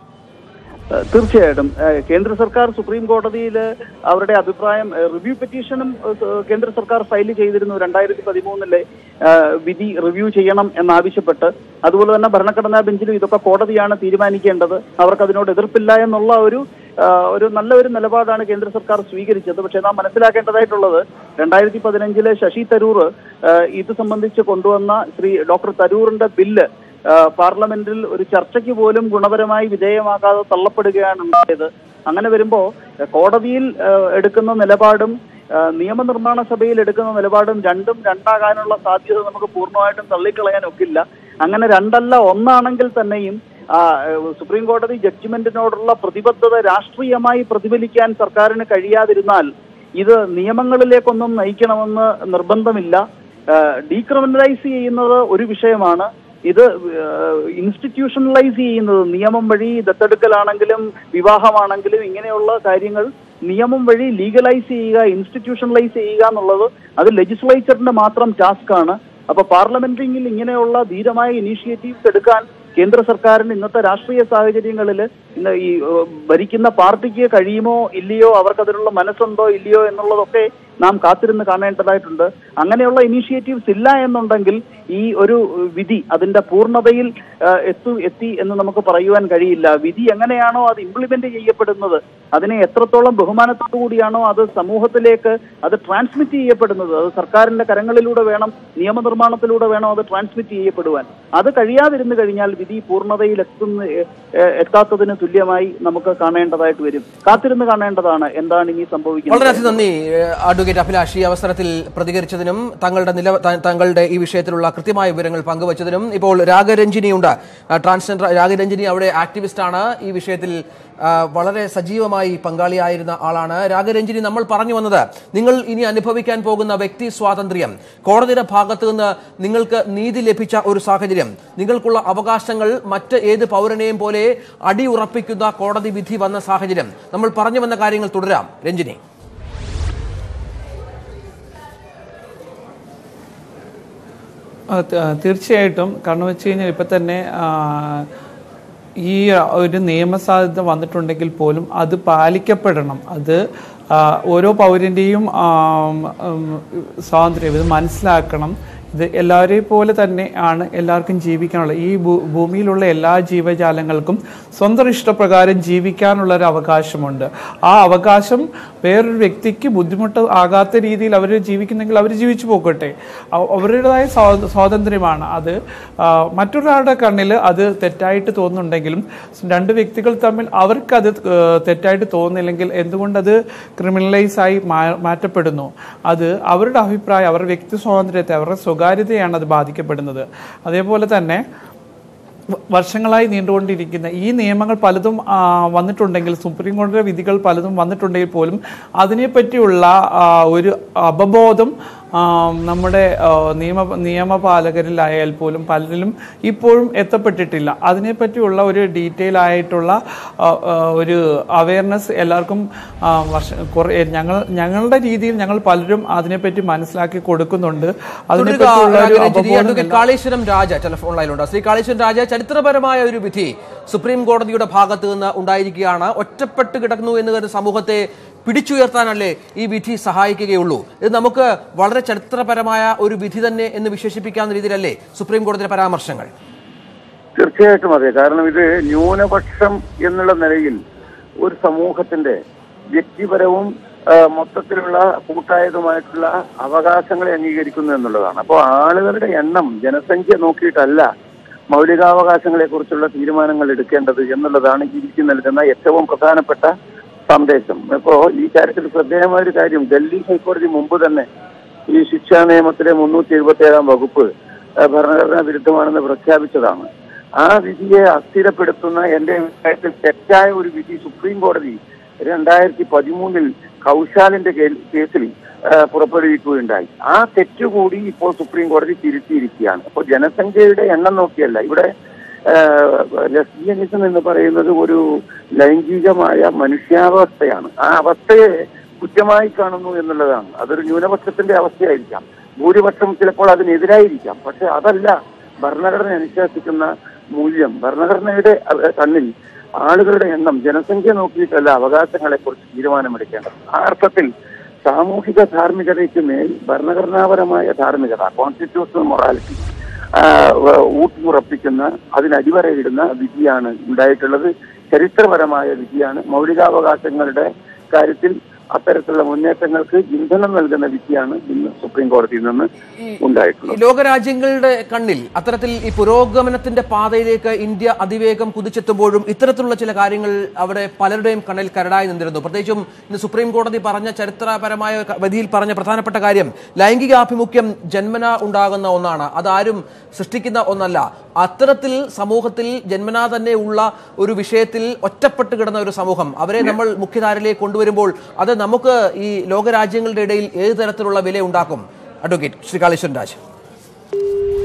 ഏഹ് തീർച്ചയായിട്ടും ഏഹ് കേന്ദ്ര സർക്കാർ സുപ്രീം കോടതിയിൽ അവരുടെ അഭിപ്രായം ഏഹ് റിവ്യൂ പെറ്റീഷനും ഏഹ് കേന്ദ്ര സർക്കാർ ഫയൽ ചെയ്തിരുന്നു രണ്ടായിരത്തി പതിമൂന്നിലെ വിധി റിവ്യൂ ചെയ്യണം എന്നാവശ്യപ്പെട്ട് അതുപോലെ തന്നെ ഭരണഘടനാ ബെഞ്ചിലും ഇതൊക്കെ കോടതിയാണ് തീരുമാനിക്കേണ്ടത് അവർക്ക് അതിനോട് എതിർപ്പില്ല എന്നുള്ള ഒരു ആഹ് ഒരു നല്ല ഒരു നിലപാടാണ് കേന്ദ്ര സർക്കാർ സ്വീകരിച്ചത് പക്ഷേ നാം മനസ്സിലാക്കേണ്ടതായിട്ടുള്ളത് രണ്ടായിരത്തി പതിനഞ്ചിലെ ശശി തരൂർ ആഹ് ഇത് സംബന്ധിച്ച് കൊണ്ടുവന്ന ശ്രീ ഡോക്ടർ തരൂറിന്റെ ബില്ല് ആഹ് പാർലമെന്റിൽ ഒരു ചർച്ചയ്ക്ക് പോലും ഗുണപരമായി വിധേയമാക്കാതെ തള്ളപ്പെടുകയാണ് ഉണ്ടായത് അങ്ങനെ വരുമ്പോ ഏഹ് കോടതിയിൽ ഏഹ് എടുക്കുന്ന നിലപാടും ഏഹ് നിയമനിർമ്മാണ സഭയിൽ എടുക്കുന്ന നിലപാടും രണ്ടും രണ്ടാകാനുള്ള സാധ്യത നമുക്ക് പൂർണ്ണമായിട്ടും തള്ളിക്കളയാൻ ഒക്കില്ല അങ്ങനെ രണ്ടല്ല ഒന്നാണെങ്കിൽ തന്നെയും ആ, ഏഹ് സുപ്രീം കോടതി ജഡ്ജിമെന്റിനോടുള്ള പ്രതിബദ്ധത രാഷ്ട്രീയമായി പ്രതിഫലിക്കാൻ സർക്കാരിന് കഴിയാതിരുന്നാൽ ഇത് നിയമങ്ങളിലേക്കൊന്നും നയിക്കണമെന്ന് നിർബന്ധമില്ല ഡീക്രിമിനലൈസ് ചെയ്യുന്നത് ഒരു വിഷയമാണ് ഇത് ഇൻസ്റ്റിറ്റ്യൂഷണലൈസ് ചെയ്യുന്നത് നിയമം വഴി ദത്തെടുക്കലാണെങ്കിലും വിവാഹമാണെങ്കിലും ഇങ്ങനെയുള്ള കാര്യങ്ങൾ നിയമം വഴി ലീഗലൈസ് ചെയ്യുക ഇൻസ്റ്റിറ്റ്യൂഷണലൈസ് ചെയ്യുക എന്നുള്ളത് അത് ലെജിസ്ലേച്ചറിന്റെ മാത്രം ടാസ്ക് ആണ് അപ്പൊ പാർലമെന്റിൽ ഇങ്ങനെയുള്ള ധീരമായ ഇനീഷ്യേറ്റീവ്സ് എടുക്കാൻ കേന്ദ്ര സർക്കാരിന് ഇന്നത്തെ രാഷ്ട്രീയ സാഹചര്യങ്ങളിൽ ഇന്ന് ഈ ഏഹ്, ഭരിക്കുന്ന പാർട്ടിക്ക് കഴിയുമോ ഇല്ലയോ അവർക്ക് അതിനുള്ള മനസ്സുണ്ടോ ഇല്ലയോ എന്നുള്ളതൊക്കെ നാം കാത്തിരുന്ന് കാണേണ്ടതായിട്ടുണ്ട് അങ്ങനെയുള്ള ഇനീഷ്യേറ്റീവ്സ് ഇല്ല എന്നുണ്ടെങ്കിൽ ഈ ഒരു വിധി അതിന്റെ പൂർണ്ണതയിൽ ഏഹ്, എത്തു എത്തി എന്ന് നമുക്ക് പറയുവാൻ കഴിയില്ല വിധി എങ്ങനെയാണോ അത് ഇംപ്ലിമെന്റ് ചെയ്യപ്പെടുന്നത് അതിനെ എത്രത്തോളം ബഹുമാനത്തോടു കൂടിയാണോ അത് സമൂഹത്തിലേക്ക് അത് ട്രാൻസ്മിറ്റ് ചെയ്യപ്പെടുന്നത് അത് സർക്കാരിന്റെ കരങ്ങളിലൂടെ വേണം നിയമനിർമ്മാണത്തിലൂടെ വേണം അത് ട്രാൻസ്മിറ്റ് ചെയ്യപ്പെടുവാൻ അത് കഴിയാതിരുന്നു കഴിഞ്ഞാൽ വിധി പൂർണ്ണതയിൽ എത്തുന്ന ഏഹ്, ഏഹ്, എത്താത്തതിന് തുല്യമായി നമുക്ക് കാണേണ്ടതായിട്ട് വരും കാത്തിരുന്ന് കാണേണ്ടതാണ് എന്താണ് ഇനി സംഭവിക്കുന്നത് വളരെയധികം നന്ദി ഏഹ്, അഡ്വക്കേറ്റ് അഭിലാഷ് ഈ അവസരത്തിൽ പ്രതികരിച്ചതിനും തങ്ങളുടെ നില ത- തങ്ങളുടെ ഈ വിഷയത്തിലുള്ള കൃത്യമായ വിവരങ്ങൾ പങ്കുവച്ചതിനും ഇപ്പോൾ രാഗരഞ്ജിനിയുണ്ട് ആ, ട്രാൻസ്ജെൻഡർ രാഗരഞ്ജിനി അവിടെ ആക്ടിവിസ്റ്റാണ് ഈ വിഷയത്തിൽ ആ, വളരെ സജീവമായി പങ്കാളിയായിരുന്ന ആളാണ് രാഗരഞ്ജിനി നമ്മൾ പറഞ്ഞു വന്നത് നിങ്ങൾ ഇനി അനുഭവിക്കാൻ പോകുന്ന വ്യക്തി സ്വാതന്ത്ര്യം കോടതിയുടെ ഭാഗത്ത് നിന്ന് നിങ്ങൾക്ക് നീതി ലഭിച്ച ഒരു സാഹചര്യം നിങ്ങൾക്കുള്ള അവകാശങ്ങൾ മറ്റ് ഏത് പൗരനെയും പോലെ അടിയുറപ്പിക്കുന്ന കോടതി വിധി വന്ന സാഹചര്യം നമ്മൾ പറഞ്ഞു വന്ന കാര്യങ്ങൾ തുടരാം രഞ്ജിനി ആ, ത- ആ, തീർച്ചയായിട്ടും കാരണം വെച്ച് കഴിഞ്ഞാൽ ഇപ്പം തന്നെ ആ, ഈ ഒരു നിയമസാധ്യത വന്നിട്ടുണ്ടെങ്കിൽ പോലും അത് പാലിക്കപ്പെടണം അത് ആ, ഓരോ പൗരൻ്റെയും ആം, ഉം, സ്വാതന്ത്ര്യം ഇത് മനസ്സിലാക്കണം ഇത് എല്ലാവരെയും പോലെ തന്നെ ആണ് എല്ലാവർക്കും ജീവിക്കാനുള്ളത് ഈ ഭൂ- ഭൂമിയിലുള്ള എല്ലാ ജീവജാലങ്ങൾക്കും സ്വന്തം ഇഷ്ടപ്രകാരം ജീവിക്കാനുള്ള ഒരു അവകാശമുണ്ട് ആ അവകാശം വേറൊരു വ്യക്തിക്ക് ബുദ്ധിമുട്ട് ആകാത്ത രീതിയിൽ അവർ ജീവിക്കുന്നെങ്കിൽ അവർ ജീവിച്ചു പോകട്ടെ അവ- അവരുടേതായ സ്വാ- സ്വാതന്ത്ര്യമാണ് അത് ആ, മറ്റൊരാളുടെ കണ്ണിൽ അത് തെറ്റായിട്ട് തോന്നുന്നുണ്ടെങ്കിലും രണ്ട് വ്യക്തികൾ തമ്മിൽ അവർക്കത് ഏഹ്, തെറ്റായിട്ട് തോന്നുന്നില്ലെങ്കിൽ എന്തുകൊണ്ടത് ക്രിമിനലൈസ് ആയി മാ- മാറ്റപ്പെടുന്നു അത് അവരുടെ അഭിപ്രായം അവരുടെ വ്യക്തി സ്വാതന്ത്ര്യത്തെ അവരുടെ സ്വകാര്യതയാണ് അത് ബാധിക്കപ്പെടുന്നത് അതേപോലെ തന്നെ വ- വർഷങ്ങളായി നീണ്ടുകൊണ്ടിരിക്കുന്ന ഈ നിയമങ്ങൾ പലതും ആ, വന്നിട്ടുണ്ടെങ്കിൽ സുപ്രീം കോടതിയുടെ വിധികൾ പലതും വന്നിട്ടുണ്ടെങ്കിൽ പോലും അതിനെപ്പറ്റിയുള്ള ആ, ഒരു അവബോധം ആ, നമ്മുടെ ആ, നിയമ നിയമപാലകരിലായാൽ പോലും പലരിലും ഇപ്പോഴും എത്തപ്പെട്ടിട്ടില്ല അതിനെപ്പറ്റിയുള്ള ഒരു ഡീറ്റെയിൽ ആയിട്ടുള്ള ആ, ആ, ഒരു അവയർനെസ് എല്ലാവർക്കും ആ, വർഷ കുറേ ഞങ്ങൾ ഞങ്ങളുടെ രീതിയിൽ ഞങ്ങൾ പലരും അതിനെപ്പറ്റി മനസ്സിലാക്കി കൊടുക്കുന്നുണ്ട് തുടരുക, അതിനെപ്പറ്റിയുള്ള ഒരു രാഘവൻ ജിരി. അവബോധം അഡ്വക്കേറ്റ് കാളീശ്വരം രാജ ടെലിഫോൺ ലൈനിലുണ്ട് ശ്രീ കാളീശ്വരം രാജ ചരിത്രപരമായ ഒരു വിധി സുപ്രീം കോടതിയുടെ ഭാഗത്ത് നിന്ന് ഉണ്ടായിരിക്കുകയാണ് ഒറ്റപ്പെട്ട് കിടക്കുന്നു എന്ന് കരുതുന്ന സമൂഹത്തെ പിടിച്ചുയർത്താനല്ലേ ഈ വിധി സഹായിക്കുകയുള്ളൂ ഇത് നമുക്ക് വളരെ ചരിത്രപരമായ ഒരു വിധി തന്നെ എന്ന് വിശേഷിപ്പിക്കാവുന്ന രീതിയിലല്ലേ സുപ്രീം കോടതിയുടെ പരാമർശങ്ങൾ തീർച്ചയായിട്ടും അതെ കാരണം ഇത് ന്യൂനപക്ഷം എന്നുള്ള നിലയിൽ ഒരു സമൂഹത്തിന്റെ വ്യക്തിപരവും ആ, മൊത്തത്തിലുള്ള കൂട്ടായതുമായിട്ടുള്ള അവകാശങ്ങളെ അംഗീകരിക്കുന്നു എന്നുള്ളതാണ് അപ്പോൾ ആളുകളുടെ എണ്ണം ജനസംഖ്യ നോക്കിയിട്ടല്ല മൗലികാവകാശങ്ങളെ കുറിച്ചുള്ള തീരുമാനങ്ങൾ എടുക്കേണ്ടത് എന്നുള്ളതാണ് ഈ വിധി നൽകുന്ന ഏറ്റവും പ്രധാനപ്പെട്ട സന്ദേശം ഇപ്പോ ഈ കാര്യത്തിൽ ശ്രദ്ധേയമായ ഒരു കാര്യം ഡൽഹി ഹൈക്കോടതി മുമ്പ് തന്നെ ഈ ശിക്ഷാ നിയമത്തിലെ മുന്നൂറ്റി എഴുപത്തി ഏഴാം വകുപ്പ് ആ, ഭരണഘടനാ വിരുദ്ധമാണെന്ന് പ്രഖ്യാപിച്ചതാണ് ആ വിധിയെ അസ്ഥിരപ്പെടുത്തുന്ന എന്റെ അഭിപ്രായത്തിൽ തെറ്റായ ഒരു വിധി സുപ്രീം കോടതി രണ്ടായിരത്തി പതിമൂന്നിൽ കൗശാലിന്റെ കേ- കേസിൽ ആ, പുറപ്പെടുവിക്കുകയുണ്ടായി ആ തെറ്റുകൂടി ഇപ്പോൾ സുപ്രീം കോടതി തിരുത്തിയിരിക്കുകയാണ് അപ്പോൾ ജനസംഖ്യയുടെ എണ്ണം നോക്കിയല്ല ഇവിടെ ലെസ്ബിയനിസം എന്ന് പറയുന്നത് ഒരു ലൈംഗികമായ മനുഷ്യാവസ്ഥയാണ് ആ അവസ്ഥയെ കുറ്റമായി കാണുന്നു എന്നുള്ളതാണ് അതൊരു ന്യൂനപക്ഷത്തിന്റെ അവസ്ഥയായിരിക്കാം ഭൂരിപക്ഷം ചിലപ്പോൾ അതിനെതിരായിരിക്കാം പക്ഷെ അതല്ല ഭരണഘടന അനുശാസിക്കുന്ന മൂല്യം ഭരണഘടനയുടെ അഹ്, കണ്ണിൽ ആളുകളുടെ എണ്ണം ജനസംഖ്യ നോക്കിയിട്ടല്ല അവകാശങ്ങളെ കുറിച്ച് തീരുമാനമെടുക്കേണ്ടത് ആ അർത്ഥത്തിൽ സാമൂഹിക ധാർമ്മികതയ്ക്ക് മേൽ ഭരണഘടനാപരമായ ധാർമ്മികത കോൺസ്റ്റിറ്റ്യൂഷണൽ മൊറാലിറ്റി ഊട്ടിയുറപ്പിക്കുന്ന അതിനടിവരയിടുന്ന വിധിയാണ് ഉണ്ടായിട്ടുള്ളത് ചരിത്രപരമായ വിധിയാണ് മൗലികാവകാശങ്ങളുടെ കാര്യത്തിൽ അത്തരത്തിലുള്ള മുന്നേറ്റങ്ങൾക്ക് ഇന്ധനം നൽകുന്ന വിധിയാണ് ഇന്ന് സുപ്രീം കോടതിയിൽ നിന്ന് ഉണ്ടായിട്ടുള്ളത് ഈ ലോകരാജ്യങ്ങളുടെ കണ്ണിൽ അത്തരത്തിൽ ഈ പുരോഗമനത്തിന്റെ പാതയിലേക്ക് ഇന്ത്യ അതിവേഗം കുതിച്ചെത്തുമ്പോഴും ഇത്തരത്തിലുള്ള ചില കാര്യങ്ങൾ അവിടെ പലരുടെയും കണ്ണിൽ കരടായി നിന്നിരുന്നു പ്രത്യേകിച്ചും ഇന്ന് സുപ്രീം കോടതി പറഞ്ഞ ചരിത്രപരമായ ക- വിധിയിൽ പറഞ്ഞ പ്രധാനപ്പെട്ട കാര്യം ലൈംഗികാഭിമുഖ്യം ജന്മന ഉണ്ടാകുന്ന ഒന്നാണ് അതാരും സൃഷ്ടിക്കുന്ന ഒന്നല്ല അത്തരത്തിൽ സമൂഹത്തിൽ ജന്മനാ തന്നെ ഉള്ള ഒരു വിഷയത്തിൽ ഒറ്റപ്പെട്ട് കിടന്ന ഒരു സമൂഹം അവരെ നമ്മൾ മുഖ്യധാരയിലേക്ക് കൊണ്ടുവരുമ്പോൾ അത് നമുക്ക് ഈ ലോകരാജ്യങ്ങളുടെ ഇടയിൽ ഏത് തരത്തിലുള്ള വില ഉണ്ടാക്കും അഡ്വക്കേറ്റ് ശ്രീ കാളീശ്വരൻ രാജ്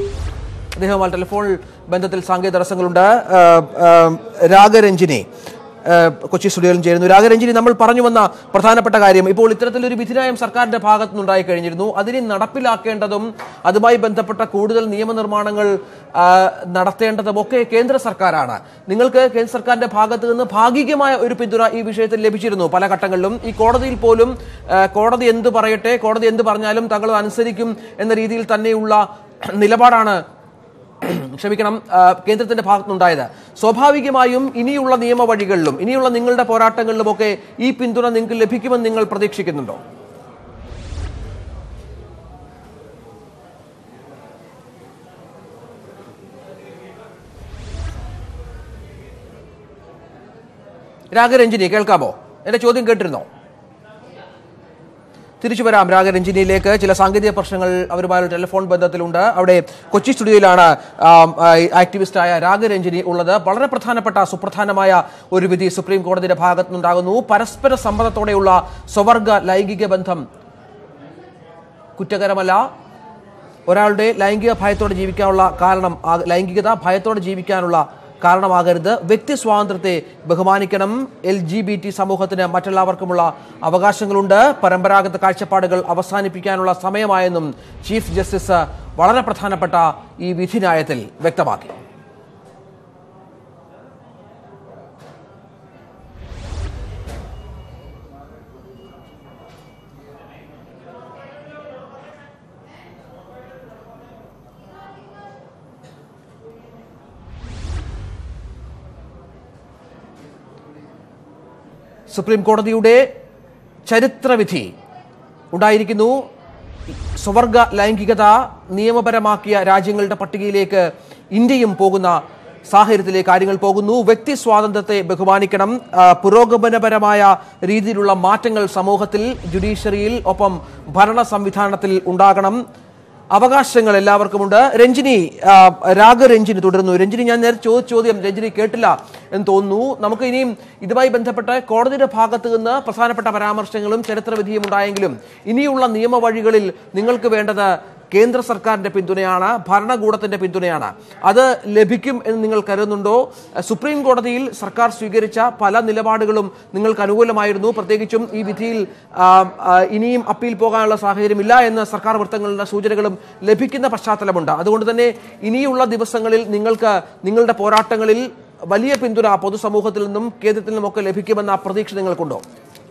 അദ്ദേഹവുമായി ടെലിഫോൺ ബന്ധത്തിൽ സാങ്കേതിക തടസ്സങ്ങളുണ്ട് ആ, ആ, രാഗരഞ്ജിനി ഏഹ്, കൊച്ചി സ്റ്റുഡിയോയിലും ചേരുന്നു രാഗരഞ്ജിനി നമ്മൾ പറഞ്ഞു വന്ന പ്രധാനപ്പെട്ട കാര്യം ഇപ്പോൾ ഇത്തരത്തിലൊരു വിധിന്യായം സർക്കാരിന്റെ ഭാഗത്തു നിന്നുണ്ടായി കഴിഞ്ഞിരുന്നു അതിനെ നടപ്പിലാക്കേണ്ടതും അതുമായി ബന്ധപ്പെട്ട കൂടുതൽ നിയമനിർമ്മാണങ്ങൾ ആ, നടത്തേണ്ടതും ഒക്കെ കേന്ദ്ര സർക്കാരാണ് നിങ്ങൾക്ക് കേന്ദ്ര സർക്കാരിന്റെ ഭാഗത്ത് നിന്ന് ഭാഗികമായ ഒരു പിന്തുണ ഈ വിഷയത്തിൽ ലഭിച്ചിരുന്നു പല ഘട്ടങ്ങളിലും ഈ കോടതിയിൽ പോലും ആ, കോടതി എന്ത് പറയട്ടെ കോടതി എന്ത് പറഞ്ഞാലും തങ്ങൾ അനുസരിക്കും എന്ന രീതിയിൽ തന്നെയുള്ള നിലപാടാണ് ക്ഷമിക്കണം ആ, കേന്ദ്രത്തിന്റെ ഭാഗത്തുനിന്നുണ്ടായത് സ്വാഭാവികമായും ഇനിയുള്ള നിയമവഴികളിലും ഇനിയുള്ള നിങ്ങളുടെ പോരാട്ടങ്ങളിലുമൊക്കെ ഈ പിന്തുണ നിങ്ങൾക്ക് ലഭിക്കുമെന്ന് നിങ്ങൾ പ്രതീക്ഷിക്കുന്നുണ്ടോ രാഗരഞ്ജിനി കേൾക്കാമോ എന്റെ ചോദ്യം കേട്ടിരുന്നോ തിരിച്ചു വരാം രാഗരഞ്ജിനിയിലേക്ക് ചില സാങ്കേതിക പ്രശ്നങ്ങൾ അവരുമായി ടെലിഫോൺ ബന്ധത്തിലുണ്ട് അവിടെ കൊച്ചി സ്റ്റുഡിയോയിലാണ് ആം, ആ, ആക്ടിവിസ്റ്റായ രാഗരഞ്ജിനി ഉള്ളത് വളരെ പ്രധാനപ്പെട്ട സുപ്രധാനമായ ഒരു വിധി സുപ്രീം കോടതിയുടെ ഭാഗത്തുനിന്നുണ്ടാകുന്നു പരസ്പര സമ്മതത്തോടെയുള്ള സ്വവർഗ ലൈംഗിക ബന്ധം കുറ്റകരമല്ല ഒരാളുടെ ലൈംഗിക ഭയത്തോടെ ജീവിക്കാനുള്ള കാരണം ആ- ലൈംഗികത ഭയത്തോടെ ജീവിക്കാനുള്ള കാരണമാകരുത് വ്യക്തി സ്വാതന്ത്ര്യത്തെ ബഹുമാനിക്കണം എൽ ജി ബി ടി സമൂഹത്തിന് മറ്റെല്ലാവർക്കുമുള്ള അവകാശങ്ങളുണ്ട് പരമ്പരാഗത കാഴ്ചപ്പാടുകൾ അവസാനിപ്പിക്കാനുള്ള സമയമായെന്നും ചീഫ് ജസ്റ്റിസ് വളരെ പ്രധാനപ്പെട്ട ഈ വിധിന്യായത്തിൽ വ്യക്തമാക്കി സുപ്രീം കോടതിയുടെ ചരിത്രവിധി ഉണ്ടായിരിക്കുന്നു സ്വവർഗ ലൈംഗികത നിയമപരമാക്കിയ രാജ്യങ്ങളുടെ പട്ടികയിലേക്ക് ഇന്ത്യയും പോകുന്ന സാഹചര്യത്തിലേക്ക് കാര്യങ്ങൾ പോകുന്നു വ്യക്തി സ്വാതന്ത്ര്യത്തെ ബഹുമാനിക്കണം ആ, പുരോഗമനപരമായ രീതിയിലുള്ള മാറ്റങ്ങൾ സമൂഹത്തിൽ ജുഡീഷ്യറിയിൽ ഒപ്പം ഭരണ സംവിധാനത്തിൽ ഉണ്ടാകണം അവകാശങ്ങൾ എല്ലാവർക്കുമുണ്ട് രഞ്ജിനി ആ, രാഗരഞ്ജിനി തുടരുന്നു രഞ്ജിനി ഞാൻ നേരത്തെ ചോദിച്ച ചോദ്യം രഞ്ജിനി കേട്ടില്ല എന്ന് തോന്നുന്നു നമുക്ക് ഇനിയും ഇതുമായി ബന്ധപ്പെട്ട് കോടതിയുടെ ഭാഗത്ത് നിന്ന് പ്രധാനപ്പെട്ട പരാമർശങ്ങളും ചരിത്രവിധിയും ഉണ്ടായെങ്കിലും ഇനിയുള്ള നിയമവഴികളിൽ നിങ്ങൾക്ക് വേണ്ടത് കേന്ദ്ര സർക്കാരിന്റെ പിന്തുണയാണ് ഭരണകൂടത്തിന്റെ പിന്തുണയാണ് അത് ലഭിക്കും എന്ന് നിങ്ങൾ കരുതുന്നുണ്ടോ സുപ്രീം കോടതിയിൽ സർക്കാർ സ്വീകരിച്ച പല നിലപാടുകളും നിങ്ങൾക്ക് അനുകൂലമായിരുന്നു പ്രത്യേകിച്ചും ഈ വിധിയിൽ ആ, ആ, ഇനിയും അപ്പീൽ പോകാനുള്ള സാഹചര്യമില്ല എന്ന് സർക്കാർ വൃത്തങ്ങളുടെ സൂചനകളും ലഭിക്കുന്ന പശ്ചാത്തലമുണ്ട് അതുകൊണ്ട് തന്നെ ഇനിയുള്ള ദിവസങ്ങളിൽ നിങ്ങൾക്ക് നിങ്ങളുടെ പോരാട്ടങ്ങളിൽ വലിയ പിന്തുണ പൊതുസമൂഹത്തിൽ നിന്നും കേന്ദ്രത്തിൽ നിന്നുമൊക്കെ ലഭിക്കുമെന്ന പ്രതീക്ഷ നിങ്ങൾക്കുണ്ടോ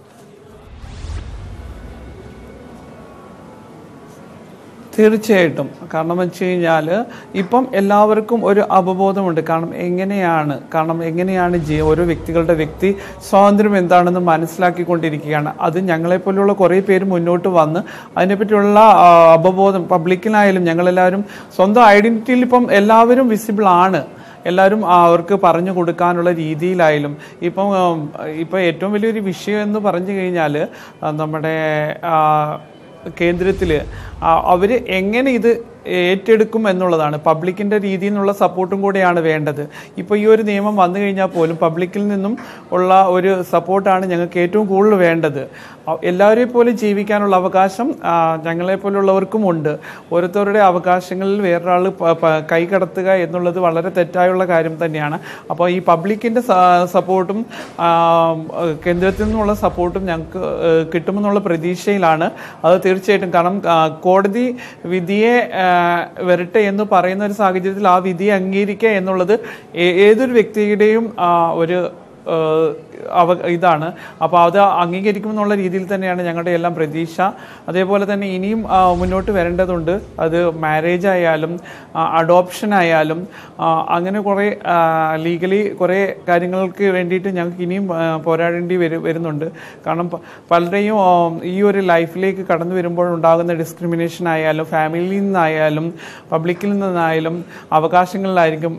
തീർച്ചയായിട്ടും കാരണം വെച്ച് കഴിഞ്ഞാൽ ഇപ്പം എല്ലാവർക്കും ഒരു അവബോധമുണ്ട് കാരണം എങ്ങനെയാണ് കാരണം എങ്ങനെയാണ് ജീ ഓരോ വ്യക്തികളുടെ വ്യക്തി സ്വാതന്ത്ര്യം എന്താണെന്ന് മനസ്സിലാക്കിക്കൊണ്ടിരിക്കുകയാണ് അത് ഞങ്ങളെപ്പോലുള്ള കുറേ പേര് മുന്നോട്ട് വന്ന് അതിനെപ്പറ്റിയുള്ള ആ, അവബോധം പബ്ലിക്കിനായാലും ഞങ്ങളെല്ലാവരും സ്വന്തം ഐഡന്റിറ്റിയിൽ ഇപ്പം എല്ലാവരും വിസിബിൾ ആണ് എല്ലാവരും ആ, അവർക്ക് പറഞ്ഞു കൊടുക്കാനുള്ള രീതിയിലായാലും ഇപ്പം ഉം, ഇപ്പം ഏറ്റവും വലിയൊരു വിഷയം എന്ന് പറഞ്ഞു കഴിഞ്ഞാൽ നമ്മുടെ ആ, കേന്ദ്രത്തിൽ അവർ എങ്ങനെ ഇത് ഏറ്റെടുക്കും എന്നുള്ളതാണ് പബ്ലിക്കിൻ്റെ രീതിയിൽ നിന്നുള്ള സപ്പോർട്ടും കൂടെയാണ് വേണ്ടത് ഇപ്പോൾ ഈ ഒരു നിയമം വന്നു കഴിഞ്ഞാൽ പോലും പബ്ലിക്കിൽ നിന്നും ഉള്ള ഒരു സപ്പോർട്ടാണ് ഞങ്ങൾക്ക് ഏറ്റവും കൂടുതൽ വേണ്ടത് അ- എല്ലാവരെയും പോലെ ജീവിക്കാനുള്ള അവകാശം ആ, ഞങ്ങളെപ്പോലുള്ളവർക്കും ഉണ്ട് ഓരോരുത്തരുടെ അവകാശങ്ങളിൽ വേറൊരാൾ പ- പ- കൈ കടത്തുക എന്നുള്ളത് വളരെ തെറ്റായുള്ള കാര്യം തന്നെയാണ് അപ്പോൾ ഈ പബ്ലിക്കിൻ്റെ സപ്പോർട്ടും കേന്ദ്രത്തിൽ നിന്നുള്ള സപ്പോർട്ടും ഞങ്ങൾക്ക് ഏഹ്, കിട്ടുമെന്നുള്ള പ്രതീക്ഷയിലാണ് അത് തീർച്ചയായിട്ടും കാരണം ആ, കോടതി വിധിയെ ആ, വരട്ടെ എന്ന് പറയുന്ന ഒരു സാഹചര്യത്തിൽ ആ വിധിയെ അംഗീകരിക്കുക എന്നുള്ളത് ഏ- ഏതൊരു വ്യക്തിയുടെയും ആ, ഒരു ഏഹ്, അവ ഇതാണ് അപ്പോൾ അത് അംഗീകരിക്കുമെന്നുള്ള രീതിയിൽ തന്നെയാണ് ഞങ്ങളുടെ എല്ലാം പ്രതീക്ഷ അതേപോലെ തന്നെ ഇനിയും ആ, മുന്നോട്ട് വരേണ്ടതുണ്ട് അത് മാരേജ് ആയാലും അഡോപ്ഷൻ ആയാലും ആ, അങ്ങനെ കുറേ ലീഗലി കുറേ കാര്യങ്ങൾക്ക് വേണ്ടിയിട്ട് ഞങ്ങൾക്ക് ഇനിയും ആ, പോരാടേണ്ടി വരു വരുന്നുണ്ട് കാരണം പ- പലരെയും ആ, ഈ ഒരു ലൈഫിലേക്ക് കടന്നു വരുമ്പോൾ ഉണ്ടാകുന്ന ഡിസ്ക്രിമിനേഷൻ ആയാലും ഫാമിലിയിൽ നിന്നായാലും പബ്ലിക്കിൽ നിന്നായാലും അവകാശങ്ങളിലായിരിക്കും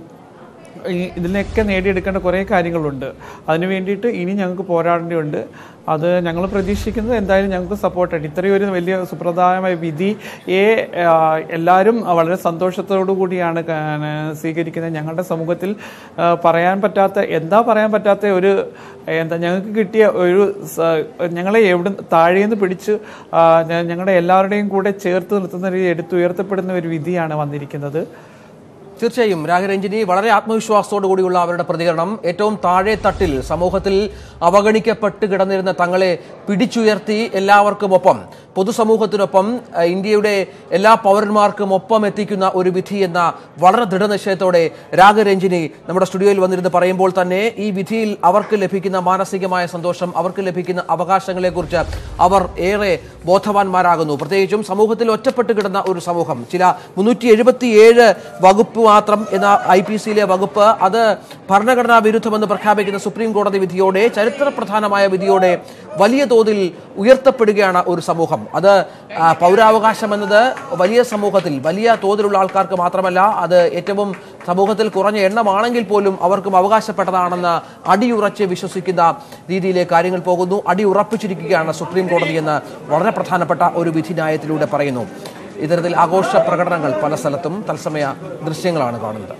ഈ ഇതിനൊക്കെ നേടിയെടുക്കേണ്ട കുറേ കാര്യങ്ങളുണ്ട് അതിന് വേണ്ടിയിട്ട് ഇനി ഞങ്ങൾക്ക് പോരാടേണ്ടതുണ്ട് അത് ഞങ്ങൾ പ്രതീക്ഷിക്കുന്നത് എന്തായാലും ഞങ്ങൾക്ക് സപ്പോർട്ടായിട്ട് ഇത്രയും ഒരു വലിയ സുപ്രധാനമായ വിധിയെ ആ, എല്ലാവരും വളരെ സന്തോഷത്തോടു കൂടിയാണ് ക- സ്വീകരിക്കുന്നത് ഞങ്ങളുടെ സമൂഹത്തിൽ ആ, പറയാൻ പറ്റാത്ത എന്താ പറയാൻ പറ്റാത്ത ഒരു എന്താ ഞങ്ങൾക്ക് കിട്ടിയ ഒരു സ- ഞങ്ങളെ എവിടെ താഴേന്ന് പിടിച്ച് ആ, ഞ- ഞങ്ങളുടെ എല്ലാവരുടെയും കൂടെ ചേർത്ത് നിർത്തുന്ന ഒരു എടുത്തുയർത്തപ്പെടുന്ന ഒരു വിധിയാണ് വന്നിരിക്കുന്നത് തീർച്ചയായും രാഗരഞ്ജിനി വളരെ ആത്മവിശ്വാസത്തോടു കൂടിയുള്ള അവരുടെ പ്രതികരണം ഏറ്റവും താഴെ തട്ടിൽ സമൂഹത്തിൽ അവഗണിക്കപ്പെട്ട് കിടന്നിരുന്ന തങ്ങളെ പിടിച്ചുയർത്തി എല്ലാവർക്കും ഒപ്പം പൊതുസമൂഹത്തിനൊപ്പം അഹ്, ഇന്ത്യയുടെ എല്ലാ പൗരന്മാർക്കും ഒപ്പം എത്തിക്കുന്ന ഒരു വിധി എന്ന വളരെ ദൃഢനിശ്ചയത്തോടെ രാഗരഞ്ജിനി നമ്മുടെ സ്റ്റുഡിയോയിൽ വന്നിരുന്ന് പറയുമ്പോൾ തന്നെ ഈ വിധിയിൽ അവർക്ക് ലഭിക്കുന്ന മാനസികമായ സന്തോഷം അവർക്ക് ലഭിക്കുന്ന അവകാശങ്ങളെക്കുറിച്ച് അവർ ഏറെ ബോധവാന്മാരാകുന്നു പ്രത്യേകിച്ചും സമൂഹത്തിൽ ഒറ്റപ്പെട്ട് കിടന്ന ഒരു സമൂഹം ചില മുന്നൂറ്റി എഴുപത്തിയേഴ് വകുപ്പ് മാത്രം എന്ന ഐ പി സിയിലെ വകുപ്പ് അത് ഭരണഘടനാ വിരുദ്ധമെന്ന് പ്രഖ്യാപിക്കുന്ന സുപ്രീം കോടതി വിധിയോടെ ചരിത്ര പ്രധാനമായ വിധിയോടെ വലിയ തോതിൽ ഉയർത്തപ്പെടുകയാണ് ഒരു സമൂഹം അത് ആ, പൗരാവകാശം എന്നത് വലിയ സമൂഹത്തിൽ വലിയ തോതിലുള്ള ആൾക്കാർക്ക് മാത്രമല്ല അത് ഏറ്റവും സമൂഹത്തിൽ കുറഞ്ഞ എണ്ണമാണെങ്കിൽ പോലും അവർക്കും അവകാശപ്പെട്ടതാണെന്ന് അടിയുറച്ച് വിശ്വസിക്കുന്ന രീതിയിലെ കാര്യങ്ങൾ പോകുന്നു അടിയുറപ്പിച്ചിരിക്കുകയാണ് സുപ്രീം കോടതി എന്ന് വളരെ പ്രധാനപ്പെട്ട ഒരു വിധി ന്യായത്തിലൂടെ പറയുന്നു ഇത്തരത്തിൽ ആഘോഷ പ്രകടനങ്ങൾ പല സ്ഥലത്തും തത്സമയ ദൃശ്യങ്ങളാണ് കാണുന്നത്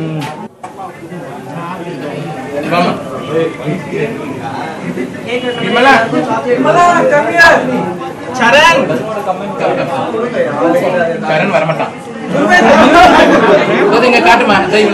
கரண் வரமாட்டான் இங்க காட்டுமா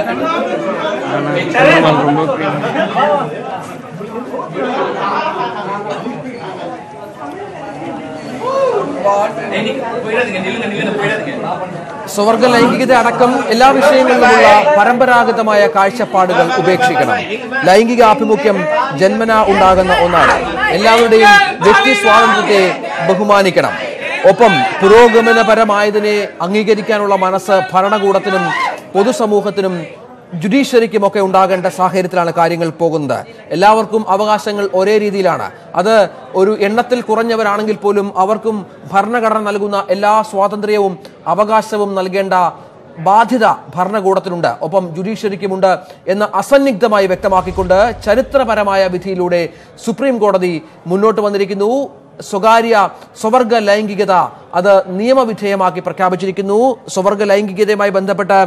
போயிடாதீங்க நில்லுங்க நில்லுங்க போயிடாதீங்க സ്വർഗ ലൈംഗികത അടക്കം എല്ലാ വിഷയങ്ങളിലുമുള്ള പരമ്പരാഗതമായ കാഴ്ചപ്പാടുകൾ ഉപേക്ഷിക്കണം ലൈംഗിക ആഭിമുഖ്യം ജന്മന ഉണ്ടാകുന്ന ഒന്നാണ് എല്ലാവരുടെയും വ്യക്തി സ്വാതന്ത്ര്യത്തെ ബഹുമാനിക്കണം ഒപ്പം പുരോഗമനപരമായതിനെ അംഗീകരിക്കാനുള്ള മനസ്സ് ഭരണകൂടത്തിനും പൊതുസമൂഹത്തിനും ജുഡീഷ്യറിക്കുമൊക്കെ ഉണ്ടാകേണ്ട സാഹചര്യത്തിലാണ് കാര്യങ്ങൾ പോകുന്നത് എല്ലാവർക്കും അവകാശങ്ങൾ ഒരേ രീതിയിലാണ് അത് ഒരു എണ്ണത്തിൽ കുറഞ്ഞവരാണെങ്കിൽ പോലും അവർക്കും ഭരണഘടന നൽകുന്ന എല്ലാ സ്വാതന്ത്ര്യവും അവകാശവും നൽകേണ്ട ബാധ്യത ഭരണകൂടത്തിനുണ്ട് ഒപ്പം ജുഡീഷ്യറിക്കുമുണ്ട് എന്ന് അസന്നിഗ്ധമായി വ്യക്തമാക്കിക്കൊണ്ട് ചരിത്രപരമായ വിധിയിലൂടെ സുപ്രീം കോടതി മുന്നോട്ട് വന്നിരിക്കുന്നു സ്വകാര്യ സ്വവർഗ ലൈംഗികത അത് നിയമവിധേയമാക്കി പ്രഖ്യാപിച്ചിരിക്കുന്നു സ്വവർഗ ലൈംഗികതയുമായി ബന്ധപ്പെട്ട്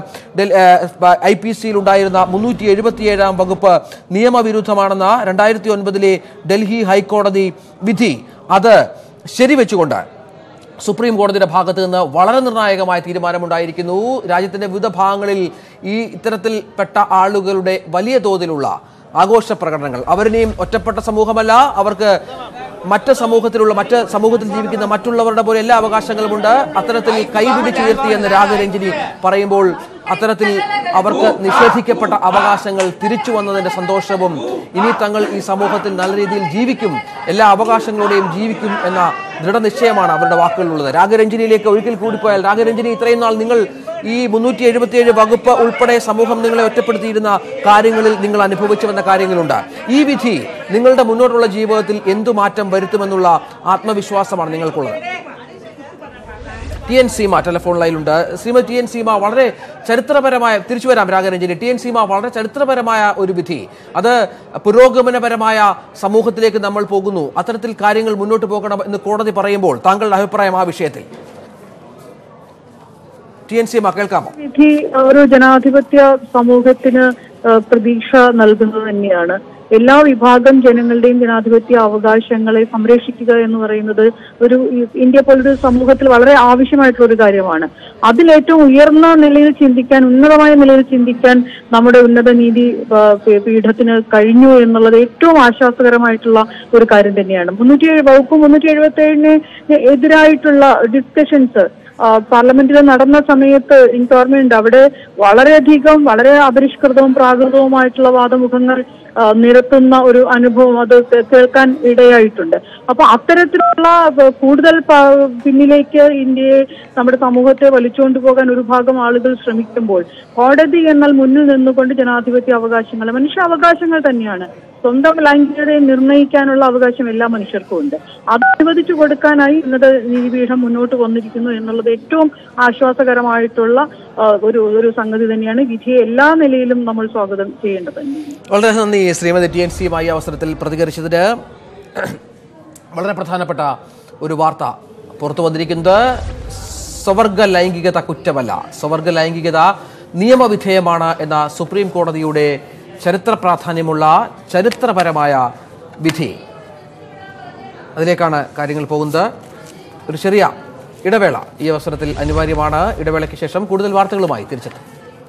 ഐ പി സിയിൽ ഉണ്ടായിരുന്ന മുന്നൂറ്റി എഴുപത്തിയേഴാം വകുപ്പ് നിയമവിരുദ്ധമാണെന്ന രണ്ടായിരത്തി ഒൻപതിലെ ഡൽഹി ഹൈക്കോടതി വിധി അത് ശരിവെച്ചുകൊണ്ട് സുപ്രീം കോടതിയുടെ ഭാഗത്ത് നിന്ന് വളരെ നിർണായകമായ തീരുമാനമുണ്ടായിരിക്കുന്നു രാജ്യത്തിന്റെ വിവിധ ഭാഗങ്ങളിൽ ഈ ഇത്തരത്തിൽപ്പെട്ട ആളുകളുടെ വലിയ തോതിലുള്ള ആഘോഷ പ്രകടനങ്ങൾ അവരിനെയും ഒറ്റപ്പെട്ട സമൂഹമല്ല അവർക്ക് മറ്റ് സമൂഹത്തിലുള്ള മറ്റ് സമൂഹത്തിൽ ജീവിക്കുന്ന മറ്റുള്ളവരുടെ പോലെ എല്ലാ അവകാശങ്ങളുമുണ്ട് അത്തരത്തിൽ കൈപിടിച്ചുയർത്തി എന്ന് രാഗരഞ്ജിനി പറയുമ്പോൾ അത്തരത്തിൽ അവർക്ക് നിഷേധിക്കപ്പെട്ട അവകാശങ്ങൾ തിരിച്ചു വന്നതിന്റെ സന്തോഷവും ഇനി തങ്ങൾ ഈ സമൂഹത്തിൽ നല്ല രീതിയിൽ ജീവിക്കും എല്ലാ അവകാശങ്ങളോടെയും ജീവിക്കും എന്ന ദൃഢനിശ്ചയമാണ് അവരുടെ വാക്കുകളിലുള്ളത് രാഗരഞ്ജനിയിലേക്ക് ഒരിക്കൽ കൂടി പോയാൽ രാഗരഞ്ജനി ഇത്രയും നാൾ നിങ്ങൾ ഈ മുന്നൂറ്റി എഴുപത്തിയേഴ് വകുപ്പ് ഉൾപ്പെടെ സമൂഹം നിങ്ങളെ ഒറ്റപ്പെടുത്തിയിരുന്ന കാര്യങ്ങളിൽ നിങ്ങൾ അനുഭവിച്ചു വന്ന കാര്യങ്ങളുണ്ട് ഈ വിധി നിങ്ങളുടെ മുന്നോട്ടുള്ള ജീവിതത്തിൽ എന്തു മാറ്റം വരുത്തുമെന്നുള്ള ആത്മവിശ്വാസമാണ് നിങ്ങൾക്കുള്ളത് ടി എൻ സീമ ടെലിഫോൺ ലൈനിലുണ്ട് ശ്രീമതി ടി എൻ സീമ വളരെ ചരിത്രപരമായ തിരിച്ചു വരാം രാഗരഞ്ജനി ടി എൻ സീമ വളരെ ചരിത്രപരമായ ഒരു വിധി അത് പുരോഗമനപരമായ സമൂഹത്തിലേക്ക് നമ്മൾ പോകുന്നു അത്തരത്തിൽ കാര്യങ്ങൾ മുന്നോട്ട് പോകണം എന്ന് കോടതി പറയുമ്പോൾ താങ്കളുടെ അഭിപ്രായം ആ വിഷയത്തിൽ ടി എൻ സീമ കേൾക്കാമോ വിധി ഒരു ജനാധിപത്യ സമൂഹത്തിന് ആ, പ്രതീക്ഷ നൽകുന്നത് തന്നെയാണ് എല്ലാ വിഭാഗം ജനങ്ങളുടെയും ജനാധിപത്യ അവകാശങ്ങളെ സംരക്ഷിക്കുക എന്ന് പറയുന്നത് ഒരു ഈ ഇന്ത്യ പോലൊരു സമൂഹത്തിൽ വളരെ ആവശ്യമായിട്ടുള്ള ഒരു കാര്യമാണ് അതിലേറ്റവും ഉയർന്ന നിലയിൽ ചിന്തിക്കാൻ ഉന്നതമായ നിലയിൽ ചിന്തിക്കാൻ നമ്മുടെ ഉന്നത നീതി ആ, പീ- പീഠത്തിന് കഴിഞ്ഞു എന്നുള്ളത് ഏറ്റവും ആശ്വാസകരമായിട്ടുള്ള ഒരു കാര്യം തന്നെയാണ് മുന്നൂറ്റി ഏഴ് വകുപ്പ് മുന്നൂറ്റി എഴുപത്തി ഏഴിന് എതിരായിട്ടുള്ള ഡിസ്കഷൻസ് പാർലമെന്റിൽ നടന്ന സമയത്ത് എനിക്ക് ഓർമ്മയുണ്ട് അവിടെ വളരെയധികം വളരെ അപരിഷ്കൃതവും പ്രാകൃതവുമായിട്ടുള്ള വാദമുഖങ്ങൾ ആ, നിരത്തുന്ന ഒരു അനുഭവം അത് കേ- കേൾക്കാൻ ഇടയായിട്ടുണ്ട് അപ്പൊ അത്തരത്തിലുള്ള ആ, കൂടുതൽ പ- പിന്നിലേക്ക് ഇന്ത്യയെ നമ്മുടെ സമൂഹത്തെ വലിച്ചുകൊണ്ടു പോകാൻ ഒരു ഭാഗം ആളുകൾ ശ്രമിക്കുമ്പോൾ കോടതി എന്നാൽ മുന്നിൽ നിന്നുകൊണ്ട് ജനാധിപത്യ അവകാശങ്ങൾ മനുഷ്യ അവകാശങ്ങൾ തന്നെയാണ് സ്വന്തം ലൈംഗികതയെ നിർണ്ണയിക്കാനുള്ള അവകാശം എല്ലാ മനുഷ്യർക്കും ഉണ്ട് അത് അനുവദിച്ചു കൊടുക്കാനായി ഉന്നത നീതിപീഠം മുന്നോട്ട് വന്നിരിക്കുന്നു എന്നുള്ളത് ഏറ്റവും ആശ്വാസകരമായിട്ടുള്ള ആ, ഒരു ഒരു സംഗതി തന്നെയാണ് വിധിയെ എല്ലാ നിലയിലും നമ്മൾ സ്വാഗതം ചെയ്യേണ്ടത് തന്നെയാണ് വളരെ നന്ദി ശ്രീമതി ടി എൻ സിയുമായി ഈ അവസരത്തിൽ പ്രതികരിച്ചതിന് വളരെ പ്രധാനപ്പെട്ട ഒരു വാർത്ത പുറത്തു വന്നിരിക്കുന്നത് സ്വവർഗ ലൈംഗികത കുറ്റമല്ല സ്വവർഗ ലൈംഗികത നിയമവിധേയമാണ് എന്ന സുപ്രീം കോടതിയുടെ ചരിത്ര പ്രാധാന്യമുള്ള ചരിത്രപരമായ വിധി അതിലേക്കാണ് കാര്യങ്ങൾ പോകുന്നത് ഒരു ചെറിയ ഇടവേള ഈ അവസരത്തിൽ അനിവാര്യമാണ് ഇടവേളയ്ക്ക് ശേഷം കൂടുതൽ വാർത്തകളുമായി തിരിച്ചെത്തും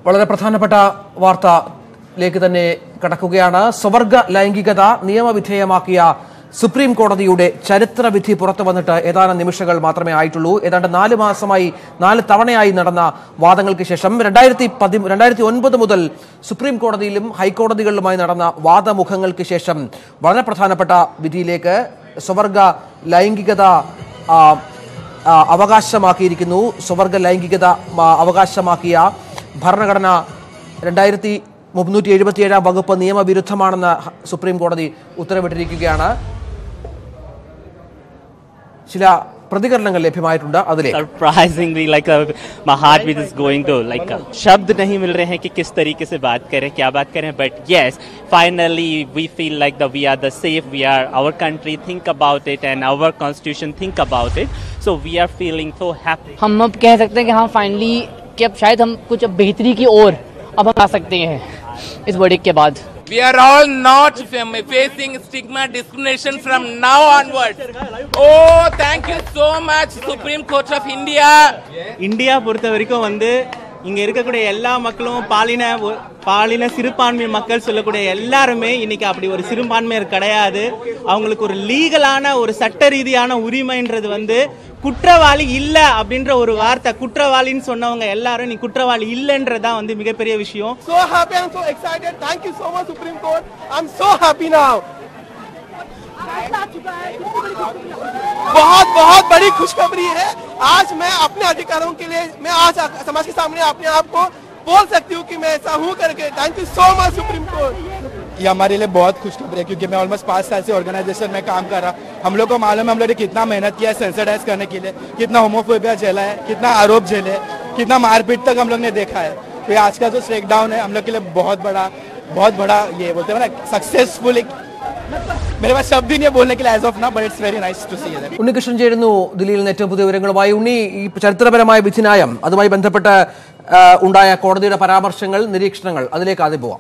വളരെ പ്രധാനപ്പെട്ട വാർത്തയിലേക്ക് തന്നെ കടക്കുകയാണ് സ്വവർഗ ലൈംഗികത നിയമവിധേയമാക്കിയ സുപ്രീം കോടതിയുടെ ചരിത്രവിധി പുറത്തു വന്നിട്ട് ഏതാനും നിമിഷങ്ങൾ മാത്രമേ ആയിട്ടുള്ളൂ ഏതാണ്ട് നാല് മാസമായി നാല് തവണയായി നടന്ന വാദങ്ങൾക്ക് ശേഷം രണ്ടായിരത്തി പതി രണ്ടായിരത്തി ഒൻപത് മുതൽ സുപ്രീം കോടതിയിലും ഹൈക്കോടതികളിലുമായി നടന്ന വാദമുഖങ്ങൾക്ക് ശേഷം വളരെ പ്രധാനപ്പെട്ട വിധിയിലേക്ക് സ്വവർഗ ലൈംഗികത ആ, ആ, അവകാശമാക്കിയിരിക്കുന്നു സ്വവർഗ ലൈംഗികത ആ, അവകാശമാക്കിയ ഭരണഘടന രണ്ടായിരത്തി മുന്നൂറ്റി എഴുപത്തിയേഴാം വകുപ്പ് നിയമവിരുദ്ധമാണെന്ന് ഹ- സുപ്രീം കോടതി ഉത്തരവിട്ടിരിക്കുകയാണ് ചില പ്രതികരണങ്ങൾ ലഭ്യമായിട്ടുണ്ട് അതിലേക്ക് surprisingly like my heart with is going to like शब्द नहीं मिल रहे हैं कि किस तरीके से बात करें क्या बात करें but yes finally we feel like the we are the safe we are our country think about it and our constitution think about it so we are feeling so happy हम अब कह सकते हैं कि हाँ फाइनली कि अब शायद हम कुछ अब बेहतरी की ओर अब हम आ सकते हैं इस वर्डिक के बाद We are all not fam- facing stigma discrimination from now onwards. Oh, thank you so much, Supreme Court of India. India பொறுத்த வரைக்கும் வந்து இங்க இருக்கக்கூடிய எல்லா மக்களும் பாலின ஒ- பாலின சிறுபான்மை மக்கள் சொல்லக்கூடிய எல்லாருமே இன்னைக்கு அப்படி ஒரு சிறுபான்மையர் கிடையாது அவங்களுக்கு ஒரு லீகலான ஒரு சட்ட ரீதியான உரிமைன்றது வந்து குற்றவாளி இல்ல அப்படின்ற ஒரு வார்த்தை குற்றவாளின்னு சொன்னவங்க எல்லாரும் நீ குற்றவாளி இல்லைன்றதான் வந்து மிகப்பெரிய விஷயம் so happy i'm so excited thank you so much supreme court i'm so happy now बहुत बहुत बड़ी खुशखबरी है आज मैं अपने अधिकारों के लिए मैं आज समाज के सामने अपने आप को बोल सकती हूँ कि मैं ऐसा हूँ करके thank you so much supreme court ये हमारे लिए बहुत खुशखबरी है क्योंकि मैं ऑलमोस्ट पाँच साल से ऑर्गेनाइजेशन में काम कर रहा हम लोग को मालूम है हम लोग ने कितना मेहनत किया है सेंसरडाइज करने के लिए कितना होमोफोबिया झेला है कितना आरोप झेले हैं, कितना मारपीट तक हम लोग ने देखा है तो ये आज का जो स्ट्रेक डाउन है हम लोग के लिए बहुत बड़ा बहुत बड़ा ये बोलते हैं ना सक्सेसफुल एक मेरे पास शब्द ही नहीं है बोलने के लिए एज ऑफ ना but it's very nice to see that Unnikrishnan ചേരുന്നു ദില്ലിയിൽ നിന്ന് ഏറ്റവും പുതിയ വിവരങ്ങളുമായി ഉണ്ണി ഈ ചരിത്രപരമായ വിധിന്യായം അതുമായി ബന്ധപ്പെട്ട് ആ, ഉണ്ടായ കോടതിയുടെ പരാമർശങ്ങൾ നിരീക്ഷണങ്ങൾ അതിലേക്ക് ആദ്യം പോവാം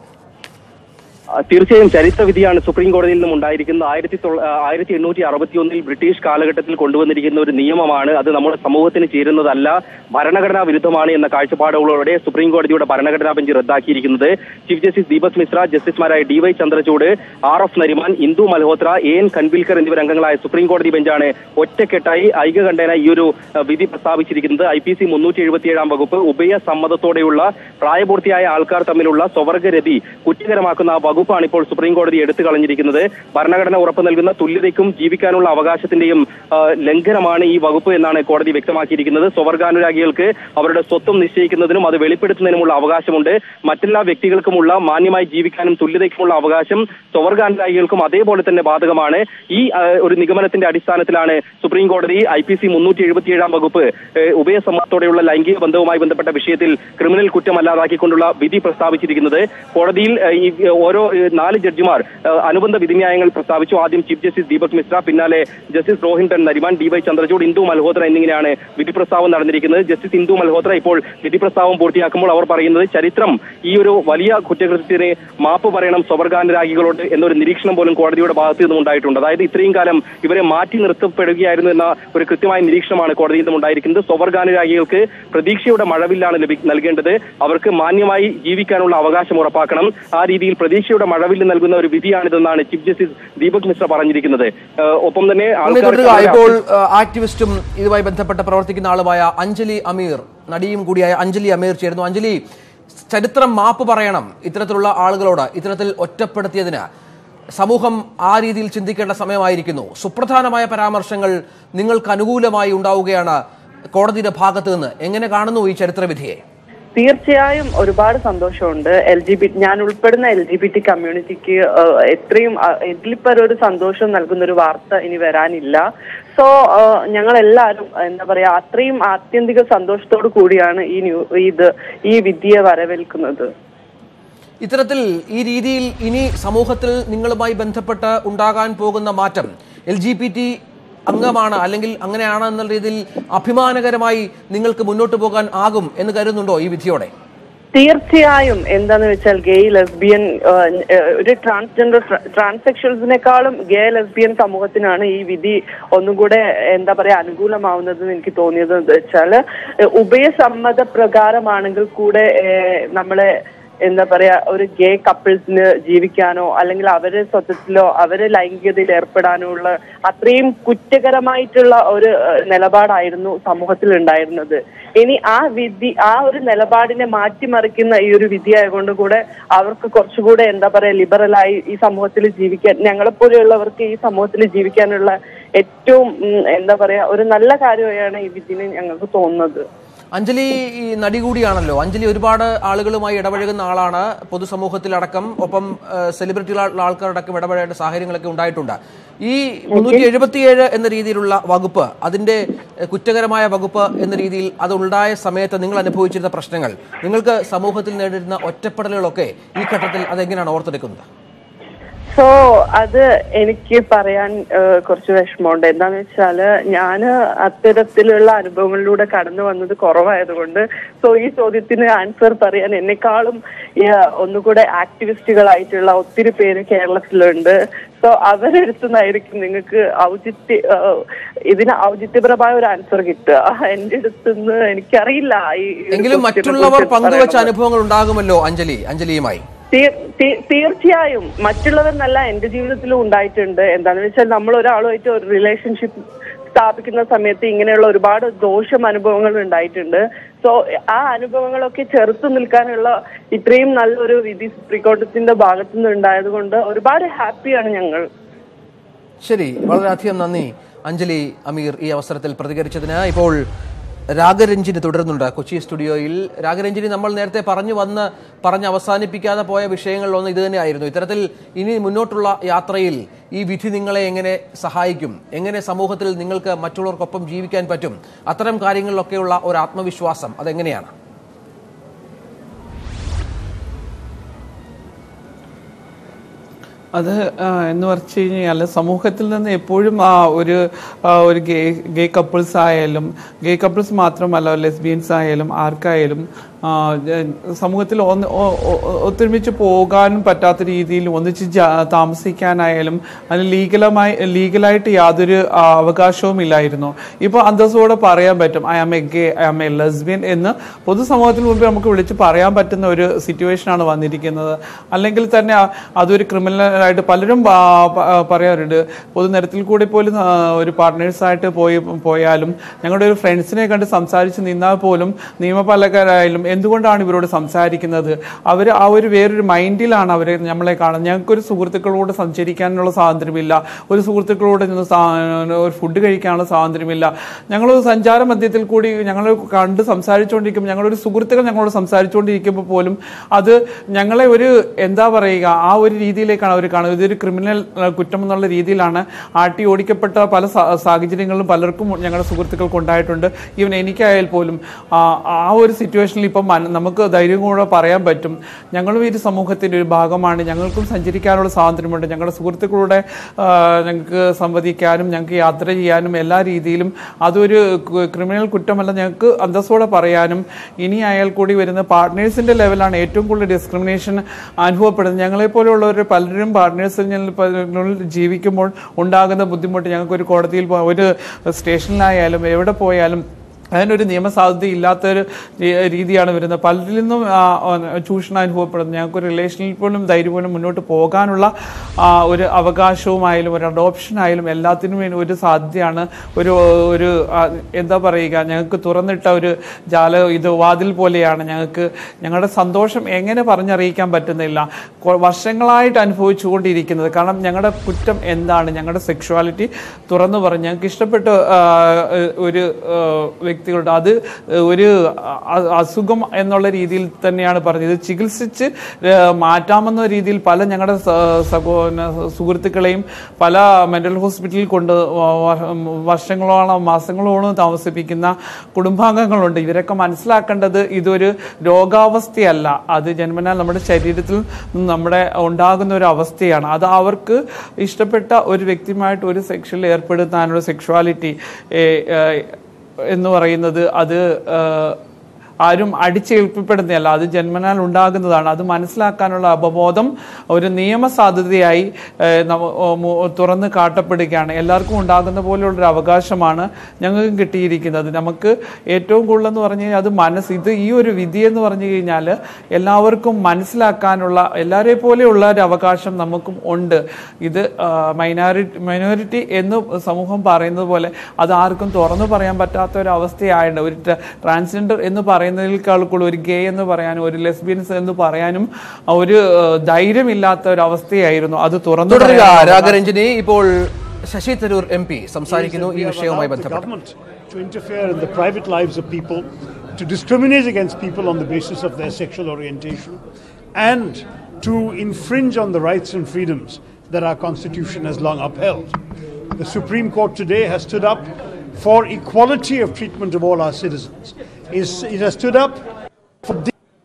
ആ, തീർച്ചയായും ചരിത്രവിധിയാണ് സുപ്രീം കോടതിയിൽ നിന്നും ഉണ്ടായിരിക്കുന്നത് ആയിരത്തി തൊള്ള- ആ, ആയിരത്തി എണ്ണൂറ്റി അറുപത്തി ഒന്നിൽ ബ്രിട്ടീഷ് കാലഘട്ടത്തിൽ കൊണ്ടുവന്നിരിക്കുന്ന ഒരു നിയമമാണ് അത് നമ്മുടെ സമൂഹത്തിന് ചേരുന്നതല്ല ഭരണഘടനാ വിരുദ്ധമാണ് എന്ന കാഴ്ചപ്പാടുകളോടെ സുപ്രീം കോടതിയുടെ ഭരണഘടനാ ബെഞ്ച് റദ്ദാക്കിയിരിക്കുന്നത് ചീഫ് ജസ്റ്റിസ് ദീപക് മിശ്ര ജസ്റ്റിസുമാരായ D Y Chandrachud R F Nariman Indu Malhotra A N Khanwilkar എന്നിവർ അംഗങ്ങളായ സുപ്രീം കോടതി ബെഞ്ചാണ് ഒറ്റക്കെട്ടായി ഐക്യകണ്ഠേന ഈ ഒരു ആ, വിധി പ്രസ്താവിച്ചിരിക്കുന്നത് ഐ പി സി മുന്നൂറ്റി എഴുപത്തിയേഴാം വകുപ്പ് ഉഭയ സമ്മതത്തോടെയുള്ള പ്രായപൂർത്തിയായ ആൾക്കാർ തമ്മിലുള്ള സ്വവർഗരതി കുറ്റകരമാക്കുന്ന ആ വകുപ്പാണ് ഇപ്പോൾ സുപ്രീം കോടതി എടുത്തു കളഞ്ഞിരിക്കുന്നത് ഭരണഘടന ഉറപ്പു നൽകുന്ന തുല്യതയ്ക്കും ജീവിക്കാനുള്ള അവകാശത്തിന്റെയും ആ, ലംഘനമാണ് ഈ വകുപ്പ് എന്നാണ് കോടതി വ്യക്തമാക്കിയിരിക്കുന്നത് സ്വവർഗാനുരാഗികൾക്ക് അവരുടെ സ്വത്വം നിശ്ചയിക്കുന്നതിനും അത് വെളിപ്പെടുത്തുന്നതിനുമുള്ള അവകാശമുണ്ട് മറ്റെല്ലാ വ്യക്തികൾക്കുമുള്ള മാന്യമായി ജീവിക്കാനും തുല്യതയ്ക്കുമുള്ള അവകാശം സ്വവർഗാനുരാഗികൾക്കും അതേപോലെ തന്നെ ബാധകമാണ് ഈ ആ, ഒരു നിഗമനത്തിന്റെ അടിസ്ഥാനത്തിലാണ് സുപ്രീം കോടതി ഐ പി സി മുന്നൂറ്റി എഴുപത്തിയേഴാം വകുപ്പ് ഏ, ഉഭയസമ്മതത്തോടെയുള്ള ലൈംഗിക ബന്ധവുമായി ബന്ധപ്പെട്ട വിഷയത്തിൽ ക്രിമിനൽ കുറ്റമല്ലാതാക്കിക്കൊണ്ടുള്ള വിധി പ്രസ്താവിച്ചിരിക്കുന്നത് കോടതിയിൽ ഏ, ഈ ഏ, ഓരോ ഏ, നാല് ജഡ്ജിമാർ ഏ, അനുബന്ധ വിധിന്യായങ്ങൾ പ്രസ്താവിച്ചു ആദ്യം ചീഫ് ജസ്റ്റിസ് ദീപക് മിശ്ര പിന്നാലെ justice Rohinton Nariman D Y Chandrachud Indu Malhotra എന്നിങ്ങനെയാണ് വിധി പ്രസ്താവം നടന്നിരിക്കുന്നത് ജസ്റ്റിസ് ഇന്ദു മൽഹോത്ര ഇപ്പോൾ വിധി പ്രസ്താവം പൂർത്തിയാക്കുമ്പോൾ അവർ പറയുന്നത് ചരിത്രം ഈ ഒരു വലിയ കുറ്റകൃത്യത്തിന് മാപ്പ് പറയണം സ്വവർഗാനുരാഗികളോട് എന്നൊരു നിരീക്ഷണം പോലും കോടതിയുടെ ഭാഗത്ത് നിന്നും ഉണ്ടായിട്ടുണ്ട് അതായത് ഇത്രയും കാലം ഇവരെ മാറ്റി നിർത്തപ്പെടുകയായിരുന്നു എന്ന ഒരു കൃത്യമായ നിരീക്ഷണമാണ് കോടതിയിൽ നിന്നും ഉണ്ടായിരിക്കുന്നത് സ്വവർഗാനുരാഗികൾക്ക് പ്രതീക്ഷയുടെ മഴവില്ലാണ് ലഭി നൽകേണ്ടത് അവർക്ക് മാന്യമായി ജീവിക്കാനുള്ള അവകാശം ഉറപ്പാക്കണം ആ രീതിയിൽ പ്രതീക്ഷയുടെ മഴവില്ല് നൽകുന്ന ഒരു വിധിയാണിതെന്നാണ് ചീഫ് ജസ്റ്റിസ് ദീപക് മിശ്ര പറഞ്ഞിരിക്കുന്നത് ഏഹ് ഒപ്പം തന്നെ ഉണ്ണി തുടരുക ആൾക്കാർക്ക് ഇപ്പോൾ ആ, ആക്ടിവിസ്റ്റും ഇതുമായി ബന്ധപ്പെട്ട് പ്രവർത്തിക്കുന്ന ആളുമായ അഞ്ജലി അമീർ നടിയും കൂടിയായ അഞ്ജലി അമീർ ചേരുന്നു അഞ്ജലി ചരിത്രം മാപ്പ് പറയണം ഇത്തരത്തിലുള്ള ആളുകളോട് ഇത്തരത്തിൽ ഒറ്റപ്പെടുത്തിയതിന് സമൂഹം ആ രീതിയിൽ ചിന്തിക്കേണ്ട സമയമായിരിക്കുന്നു സുപ്രധാനമായ പരാമർശങ്ങൾ നിങ്ങൾക്ക് അനുകൂലമായി ഉണ്ടാവുകയാണ് കോടതിയുടെ ഭാഗത്ത് നിന്ന് എങ്ങനെ കാണുന്നു ഈ ചരിത്രവിധിയെ തീർച്ചയായും ഒരുപാട് സന്തോഷമുണ്ട് എൽ ജി ബി ഞാൻ ഉൾപ്പെടുന്ന എൽ ജി ബി ടി കമ്മ്യൂണിറ്റിക്ക് എത്രയും അഹ്, ഇതിലിപ്പോ ഒരു സന്തോഷം നൽകുന്ന ഒരു വാർത്ത ഇനി വരാനില്ല സോ ഞങ്ങൾ എല്ലാവരും എന്താ പറയാ അത്രയും ആത്യന്തിക സന്തോഷത്തോടു കൂടിയാണ് ഈ ന്യൂ ഇത് ഈ വിധിയെ വരവേൽക്കുന്നത് ഇത്തരത്തിൽ ഈ രീതിയിൽ ഇനി സമൂഹത്തിൽ നിങ്ങളുമായി ബന്ധപ്പെട്ട് ഉണ്ടാകാൻ പോകുന്ന മാറ്റം എൽ ജി പി ടി അംഗമാണ് അല്ലെങ്കിൽ അങ്ങനെയാണ് എന്ന രീതിയിൽ അഭിമാനകരമായി നിങ്ങൾക്ക് മുന്നോട്ട് പോകാൻ ആകും എന്ന് കരുതുന്നുണ്ടോ ഈ വിധിയോടെ തീർച്ചയായും എന്താന്ന് വെച്ചാൽ ഗെയ് ലെസ്ബിയൻ ഒരു ട്രാൻസ്ജെൻഡർ ട്രാൻസെക്ഷൽസിനേക്കാളും ഗേ ലെസ്ബിയൻ സമൂഹത്തിനാണ് ഈ വിധി ഒന്നും കൂടെ എന്താ പറയാ അനുകൂലമാവുന്നത് എനിക്ക് തോന്നിയത് എന്ന് വെച്ചാല് ഏഹ് ഉഭയസമ്മത പ്രകാരമാണെങ്കിൽ കൂടെ ഏഹ് നമ്മളെ എന്താ പറയാ ഒരു ഗേ കപ്പിൾസിന് ജീവിക്കാനോ അല്ലെങ്കിൽ അവരെ സ്വത്വത്തിലോ അവരെ ലൈംഗികതയിൽ ഏർപ്പെടാനോ ഉള്ള അത്രയും കുറ്റകരമായിട്ടുള്ള ഒരു ഏഹ്, നിലപാടായിരുന്നു സമൂഹത്തിൽ ഉണ്ടായിരുന്നത് ഇനി ആ വിധി ആ ഒരു നിലപാടിനെ മാറ്റിമറിക്കുന്ന ഈ ഒരു വിധി ആയതുകൊണ്ട് കൂടെ അവർക്ക് കുറച്ചുകൂടെ എന്താ പറയാ ലിബറലായി ഈ സമൂഹത്തിൽ ജീവിക്കാൻ ഞങ്ങളെപ്പോലെയുള്ളവർക്ക് ഈ സമൂഹത്തിൽ ജീവിക്കാനുള്ള ഏറ്റവും ഉം, എന്താ പറയാ ഒരു നല്ല കാര്യമായാണ് ഈ വിധിന് ഞങ്ങൾക്ക് തോന്നുന്നത് അഞ്ജലി ഈ നടി കൂടിയാണല്ലോ അഞ്ജലി ഒരുപാട് ആളുകളുമായി ഇടപഴകുന്ന ആളാണ് പൊതുസമൂഹത്തിലടക്കം ഒപ്പം സെലിബ്രിറ്റികളായിട്ടുള്ള ആൾക്കാരടക്കം ഇടപഴകേണ്ട സാഹചര്യങ്ങളൊക്കെ ഉണ്ടായിട്ടുണ്ട് ഈ മുന്നൂറ്റി എഴുപത്തിയേഴ് എന്ന രീതിയിലുള്ള വകുപ്പ് അതിന്റെ ഏഹ്, കുറ്റകരമായ വകുപ്പ് എന്ന രീതിയിൽ അത് ഉണ്ടായ സമയത്ത് നിങ്ങൾ അനുഭവിച്ചിരുന്ന പ്രശ്നങ്ങൾ നിങ്ങൾക്ക് സമൂഹത്തിൽ നേരിടുന്ന ഒറ്റപ്പെടലുകളൊക്കെ ഈ ഘട്ടത്തിൽ അതെങ്ങനെയാണ് ഓർത്തെടുക്കുന്നത് സോ അത് എനിക്ക് പറയാൻ ഏഹ്, കുറച്ച് വിഷമമുണ്ട് എന്താന്ന് വെച്ചാല് ഞാന് അത്തരത്തിലുള്ള അനുഭവങ്ങളിലൂടെ കടന്നു വന്നത് കുറവായതുകൊണ്ട് സോ ഈ ചോദ്യത്തിന് ആൻസർ പറയാൻ എന്നെക്കാളും ഏഹ്, ഒന്നുകൂടെ ആക്ടിവിസ്റ്റുകളായിട്ടുള്ള ഒത്തിരി പേര് കേരളത്തിലുണ്ട് സോ അവരെടുത്തുനിന്നായിരിക്കും നിങ്ങൾക്ക് ഔചിത്യ ഏഹ്, ഇതിന് ഔചിത്യപരമായ ഒരു ആൻസർ കിട്ടുക എന്റെ അടുത്തുനിന്ന് എനിക്കറിയില്ല ഈ എങ്കിലും മറ്റുള്ളവർ പങ്കുവച്ച അനുഭവങ്ങൾ ഉണ്ടാകുമല്ലോ അഞ്ജലി അഞ്ജലിയുമായി തീർ- തീ- തീർച്ചയായും മറ്റുള്ളവരെന്നല്ല എന്റെ ജീവിതത്തിലും ഉണ്ടായിട്ടുണ്ട് എന്താന്ന് വെച്ചാൽ നമ്മൾ ഒരാളുമായിട്ട് ഒരു റിലേഷൻഷിപ്പ് സ്ഥാപിക്കുന്ന സമയത്ത് ഇങ്ങനെയുള്ള ഒരുപാട് ദോഷം അനുഭവങ്ങൾ ഉണ്ടായിട്ടുണ്ട് സോ ആ അനുഭവങ്ങളൊക്കെ ചെറുത്തു നിൽക്കാനുള്ള ഇത്രയും നല്ലൊരു വിധി സുപ്രീം കോടതിന്റെ ഭാഗത്തു നിന്ന് ഉണ്ടായത് കൊണ്ട് ഒരുപാട് ഹാപ്പിയാണ് ഞങ്ങൾ ശരി വളരെയധികം നന്ദി അഞ്ജലി അമീർ ഈ അവസരത്തിൽ പ്രതികരിച്ചതിന് ഇപ്പോൾ രാഗരഞ്ജിനി തുടരുന്നുണ്ട് കൊച്ചി സ്റ്റുഡിയോയിൽ രാഗരഞ്ജിനി നമ്മൾ നേരത്തെ പറഞ്ഞു വന്ന് പറഞ്ഞ് അവസാനിപ്പിക്കാതെ പോയ വിഷയങ്ങളിലൊന്ന് ഇത് തന്നെയായിരുന്നു ഇത്തരത്തിൽ ഇനി മുന്നോട്ടുള്ള യാത്രയിൽ ഈ വിധി നിങ്ങളെ എങ്ങനെ സഹായിക്കും എങ്ങനെ സമൂഹത്തിൽ നിങ്ങൾക്ക് മറ്റുള്ളവർക്കൊപ്പം ജീവിക്കാൻ പറ്റും അത്തരം കാര്യങ്ങളിലൊക്കെയുള്ള ഒരു ആത്മവിശ്വാസം അതെങ്ങനെയാണ് അത് ആ, എന്ന് പറഞ്ഞു കഴിഞ്ഞാൽ സമൂഹത്തിൽ നിന്ന് എപ്പോഴും ആ ഒരു ആ, ഒരു ഗേ ഗേ കപ്പിൾസ് ആയാലും ഗേ കപ്പിൾസ് മാത്രമല്ല ലെസ്ബിയൻസ് ആയാലും ആർക്കായാലും ആ, ജ- സമൂഹത്തിൽ ഒന്ന് ഒ- ഒ- ഒത്തൊരുമിച്ച് പോകാനും പറ്റാത്ത രീതിയിൽ ഒന്നിച്ച് ജാ- താമസിക്കാനായാലും അതിന് ലീഗലമായി ലീഗലായിട്ട് യാതൊരു ആ, അവകാശവും ഇല്ലായിരുന്നു ഇപ്പോൾ അന്തസ്സോടെ പറയാൻ പറ്റും I am a gay I am a lesbian എന്ന് പൊതുസമൂഹത്തിന് മുമ്പ് നമുക്ക് വിളിച്ച് പറയാൻ പറ്റുന്ന ഒരു സിറ്റുവേഷനാണ് വന്നിരിക്കുന്നത് അല്ലെങ്കിൽ തന്നെ ആ- അതൊരു ക്രിമിനലായിട്ട് പലരും ആ, പ- ആ, പറയാറുണ്ട് പൊതുനിരത്തിൽ കൂടി പോലും ആ, ഒരു പാർട്ട്നേഴ്സായിട്ട് പോയി പോയാലും ഞങ്ങളുടെ ഒരു ഫ്രണ്ട്സിനെ കണ്ട് സംസാരിച്ച് നിന്നാൽ പോലും നിയമപാലകരായാലും എന്തുകൊണ്ടാണ് ഇവരോട് സംസാരിക്കുന്നത് അവർ ആ ഒരു വേറൊരു മൈൻഡിലാണ് അവർ നമ്മളെ കാണുന്നത് ഞങ്ങൾക്കൊരു സുഹൃത്തുക്കളോട് സഞ്ചരിക്കാനുള്ള സ്വാതന്ത്ര്യമില്ല ഒരു സുഹൃത്തുക്കളോട് നിന്ന് സാ- ഒരു ഫുഡ് കഴിക്കാനുള്ള സ്വാതന്ത്ര്യമില്ല ഞങ്ങൾ സഞ്ചാര മധ്യത്തിൽ കൂടി ഞങ്ങൾ കണ്ട് സംസാരിച്ചുകൊണ്ടിരിക്കുമ്പോൾ ഞങ്ങളൊരു സുഹൃത്തുക്കൾ ഞങ്ങളോട് സംസാരിച്ചുകൊണ്ടിരിക്കുമ്പോൾ പോലും അത് ഞങ്ങളെ ഒരു എന്താ പറയുക ആ ഒരു രീതിയിലേക്കാണ് അവർ കാണുന്നത് ഇതൊരു ക്രിമിനൽ ഏഹ്, കുറ്റം എന്നുള്ള രീതിയിലാണ് ആട്ടി ഓടിക്കപ്പെട്ട പല സാ- സാഹചര്യങ്ങളിലും പലർക്കും ഞങ്ങളുടെ സുഹൃത്തുക്കൾക്ക് ഉണ്ടായിട്ടുണ്ട് ഈവൻ എനിക്കായാൽ പോലും ആ ആ ഒരു സിറ്റുവേഷനിൽ ഇപ്പം മന- നമുക്ക് ധൈര്യം കൂടെ പറയാൻ പറ്റും ഞങ്ങളും ഈ ഒരു സമൂഹത്തിൻ്റെ ഒരു ഭാഗമാണ് ഞങ്ങൾക്കും സഞ്ചരിക്കാനുള്ള സ്വാതന്ത്ര്യമുണ്ട് ഞങ്ങളുടെ സുഹൃത്തുക്കളുടെ ആ, ഞങ്ങൾക്ക് സംവദിക്കാനും ഞങ്ങൾക്ക് യാത്ര ചെയ്യാനും എല്ലാ രീതിയിലും അതൊരു കു- ക്രിമിനൽ കുറ്റമല്ല ഞങ്ങൾക്ക് അന്തസ്സോടെ പറയാനും ഇനി അയാൾ കൂടി വരുന്ന പാർട്ട്നേഴ്സിന്റെ ലെവലാണ് ഏറ്റവും കൂടുതൽ ഡിസ്ക്രിമിനേഷൻ അനുഭവപ്പെടുന്നത് ഞങ്ങളെപ്പോലെയുള്ളവർ പലരും പാർട്ട്നേഴ്സിനുള്ളിൽ ജീവിക്കുമ്പോൾ ഉണ്ടാകുന്ന ബുദ്ധിമുട്ട് ഞങ്ങൾക്ക് ഒരു കോടതിയിൽ പോ- ഒരു സ്റ്റേഷനിലായാലും എവിടെ പോയാലും അതിനൊരു നിയമസാധ്യത ഇല്ലാത്തൊരു രീ- രീതിയാണ് വരുന്നത് പലരിൽ നിന്നും ആ, ആ, ചൂഷണം അനുഭവപ്പെടുന്നത് ഞങ്ങൾക്ക് ഒരു റിലേഷനിൽ പോലും ധൈര്യപൂർവ്വം മുന്നോട്ട് പോകാനുള്ള ആ, ഒരു അവകാശവുമായാലും ഒരു അഡോപ്ഷൻ ആയാലും എല്ലാത്തിനും വേണ്ടി ഒരു സാധ്യതയാണ് ഒരു ഒരു ആ, എന്താ പറയുക ഞങ്ങൾക്ക് തുറന്നിട്ട ഒരു ജാല ഇത് വാതിൽ പോലെയാണ് ഞങ്ങൾക്ക് ഞങ്ങളുടെ സന്തോഷം എങ്ങനെ പറഞ്ഞറിയിക്കാൻ പറ്റുന്നില്ല കൊ- വർഷങ്ങളായിട്ട് അനുഭവിച്ചുകൊണ്ടിരിക്കുന്നത് കാരണം ഞങ്ങളുടെ കുറ്റം എന്താണ് ഞങ്ങളുടെ സെക്ഷുവാലിറ്റി തുറന്നു പറഞ്ഞ് ഞങ്ങൾക്ക് ഇഷ്ടപ്പെട്ട ആ, ഒരു ആ, വ്യക്തികളുടെ അത് ഒരു അ- അസുഖം എന്നുള്ള രീതിയിൽ തന്നെയാണ് പറഞ്ഞത് ഇത് ചികിത്സിച്ച് ആ, മാറ്റാമെന്ന രീതിയിൽ പല ഞങ്ങളുടെ സ- സഹോ- സുഹൃത്തുക്കളെയും പല മെന്റൽ ഹോസ്പിറ്റലിൽ കൊണ്ട് വ- വ- വർഷങ്ങളോളം മാസങ്ങളോളം താമസിപ്പിക്കുന്ന കുടുംബാംഗങ്ങളുണ്ട് ഇവരൊക്കെ മനസ്സിലാക്കേണ്ടത് ഇതൊരു രോഗാവസ്ഥയല്ല അത് ജന്മനാൽ നമ്മുടെ ശരീരത്തിൽ നിന്ന് നമ്മുടെ ഉണ്ടാകുന്ന ഒരു അവസ്ഥയാണ് അത് അവർക്ക് ഇഷ്ടപ്പെട്ട ഒരു വ്യക്തിയുമായിട്ട് ഒരു സെക്ഷനിൽ ഏർപ്പെടുത്താനുള്ള സെക്ഷുവാലിറ്റി എന്ന് പറയുന്നത് അത് ആ, ആരും അടിച്ചേൽപ്പിപ്പെടുന്നതല്ല അത് ജന്മനാൽ ഉണ്ടാകുന്നതാണ് അത് മനസ്സിലാക്കാനുള്ള അവബോധം ഒരു നിയമസാധ്യതയായി ഏഹ്, നമ്മ- ഓ, മു- തുറന്ന് കാട്ടപ്പെടുകയാണ് എല്ലാവർക്കും ഉണ്ടാകുന്ന പോലെയുള്ളൊരു അവകാശമാണ് ഞങ്ങൾക്ക് കിട്ടിയിരിക്കുന്നത് നമുക്ക് ഏറ്റവും കൂടുതലെന്ന് പറഞ്ഞു കഴിഞ്ഞാൽ അത് മനസ്സ് ഇത് ഈ ഒരു വിധി എന്ന് പറഞ്ഞു കഴിഞ്ഞാൽ എല്ലാവർക്കും മനസ്സിലാക്കാനുള്ള എല്ലാവരെ പോലെയുള്ള ഒരു അവകാശം നമുക്കും ഉണ്ട് ഇത് മൈനോറിറ്റി മൈനോറിറ്റി എന്ന് സമൂഹം പറയുന്നത് പോലെ അത് ആർക്കും തുറന്നു പറയാൻ പറ്റാത്ത ഒരു അവസ്ഥയായുണ്ട് ഒരു ട്രാൻസ്ജെൻഡർ എന്ന് പറയുന്നതിനേക്കാൾ കൂടുതൽ ഒരു ഗേ എന്ന് പറയാനും ഒരു ലെസ്ബിയൻസ് എന്ന് പറയാനും ഒരു ആ, ധൈര്യമില്ലാത്ത ഒരു അവസ്ഥയായിരുന്നു അത് തുറന്നു തുടരുക പറയാനുള്ള രാഗരഞ്ജിനി ഇപ്പോൾ ശശി തരൂർ എം പി സംസാരിക്കുന്നു ഈ വിഷയവുമായി the ബന്ധപ്പെട്ട് government to interfere in the private lives of people, to discriminate against people on the basis of their sexual orientation, and to infringe on the rights and freedoms that our Constitution has long upheld. The Supreme Court today has stood up for equality of treatment of all our citizens. Is- It has stood up for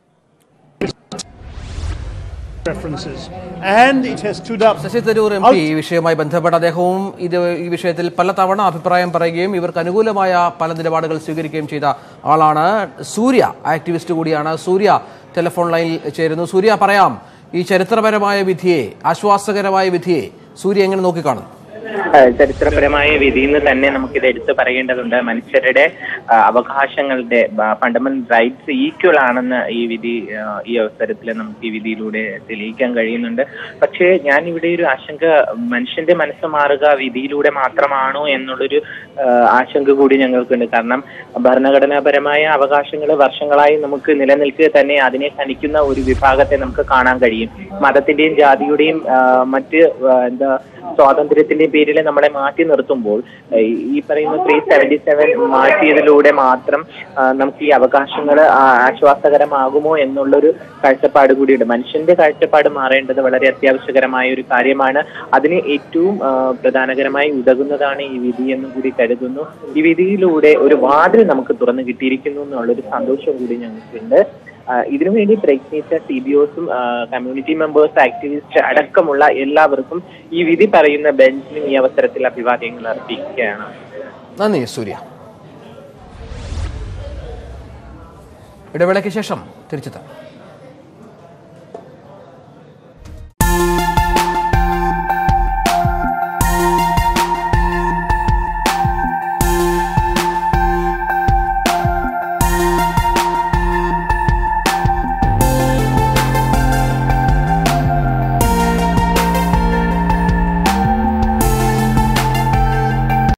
preferences, and it has stood up. Shashi Tharoor M P ഈ വിഷയവുമായി ബന്ധപ്പെട്ട് അദ്ദേഹവും ഇത് ഈ വിഷയത്തിൽ പലതവണ അഭിപ്രായം പറയുകയും ഇവർക്ക് അനുകൂലമായ പല നിലപാടുകൾ സ്വീകരിക്കുകയും ചെയ്ത ആളാണ് സൂര്യ ആക്ടിവിസ്റ്റ് കൂടിയാണ് സൂര്യ ടെലിഫോൺ ലൈനിൽ ചേരുന്നു സൂര്യ പറയാം ഈ ചരിത്രപരമായ വിധിയെ ആശ്വാസകരമായ വിധിയെ സൂര്യ എങ്ങനെ നോക്കിക്കാണുന്നു ഏഹ് ചരിത്രപരമായ വിധി എന്ന് തന്നെ നമുക്കിത് എടുത്തു പറയേണ്ടതുണ്ട് മനുഷ്യരുടെ ആ, അവകാശങ്ങളുടെ ഫണ്ടമെന്റൽ റൈറ്റ്സ് ഈക്വൽ ആണെന്ന് ഈ വിധി ആ, ഈ അവസരത്തിൽ നമുക്ക് ഈ വിധിയിലൂടെ തെളിയിക്കാൻ കഴിയുന്നുണ്ട് പക്ഷേ ഞാൻ ഇവിടെ ഒരു ആശങ്ക മനുഷ്യന്റെ മനസ്സ് മാറുക വിധിയിലൂടെ മാത്രമാണോ എന്നുള്ളൊരു ആ, ആശങ്ക കൂടി ഞങ്ങൾക്കുണ്ട് കാരണം ഭരണഘടനാപരമായ അവകാശങ്ങൾ വർഷങ്ങളായി നമുക്ക് നിലനിൽക്കുക തന്നെ അതിനെ ഖനിക്കുന്ന ഒരു വിഭാഗത്തെ നമുക്ക് കാണാൻ കഴിയും മതത്തിന്റെയും ജാതിയുടെയും ആ, മറ്റ് ആ, എന്താ സ്വാതന്ത്ര്യത്തിന്റെയും പേരിൽ നമ്മളെ മാറ്റി നിർത്തുമ്പോൾ ഏഹ് ഈ- ഈ പറയുന്ന ത്രീ സെവന്റി സെവൻ മാറ്റിയതിലൂടെ മാത്രം ആ, നമുക്ക് ഈ അവകാശങ്ങൾ ആശ്വാസകരമാകുമോ എന്നുള്ളൊരു കാഴ്ചപ്പാട് കൂടിയുണ്ട് മനുഷ്യന്റെ കാഴ്ചപ്പാട് മാറേണ്ടത് വളരെ അത്യാവശ്യകരമായ ഒരു കാര്യമാണ് അതിന് ഏറ്റവും ആ, പ്രധാനകരമായി ഉതകുന്നതാണ് ഈ വിധി എന്നും കൂടി കരുതുന്നു ഈ വിധിയിലൂടെ ഒരു വാതിൽ നമുക്ക് തുറന്നു കിട്ടിയിരിക്കുന്നു എന്നുള്ളൊരു സന്തോഷം കൂടി ഞങ്ങൾക്കുണ്ട് ആ, ഇതിനുവേണ്ടി പ്രയത്നിച്ച സി ബി ഒസും കമ്മ്യൂണിറ്റി മെമ്പേഴ്സ് ആക്ടിവിസ്റ്റ് അടക്കമുള്ള എല്ലാവർക്കും ഈ വിധി പറയുന്ന ബെഞ്ചിനും ഈ അവസരത്തിൽ അഭിവാദ്യങ്ങൾ അർപ്പിക്കുകയാണ് നന്ദി സൂര്യ ഇടവേളയ്ക്ക് ശേഷം തിരിച്ചെത്താം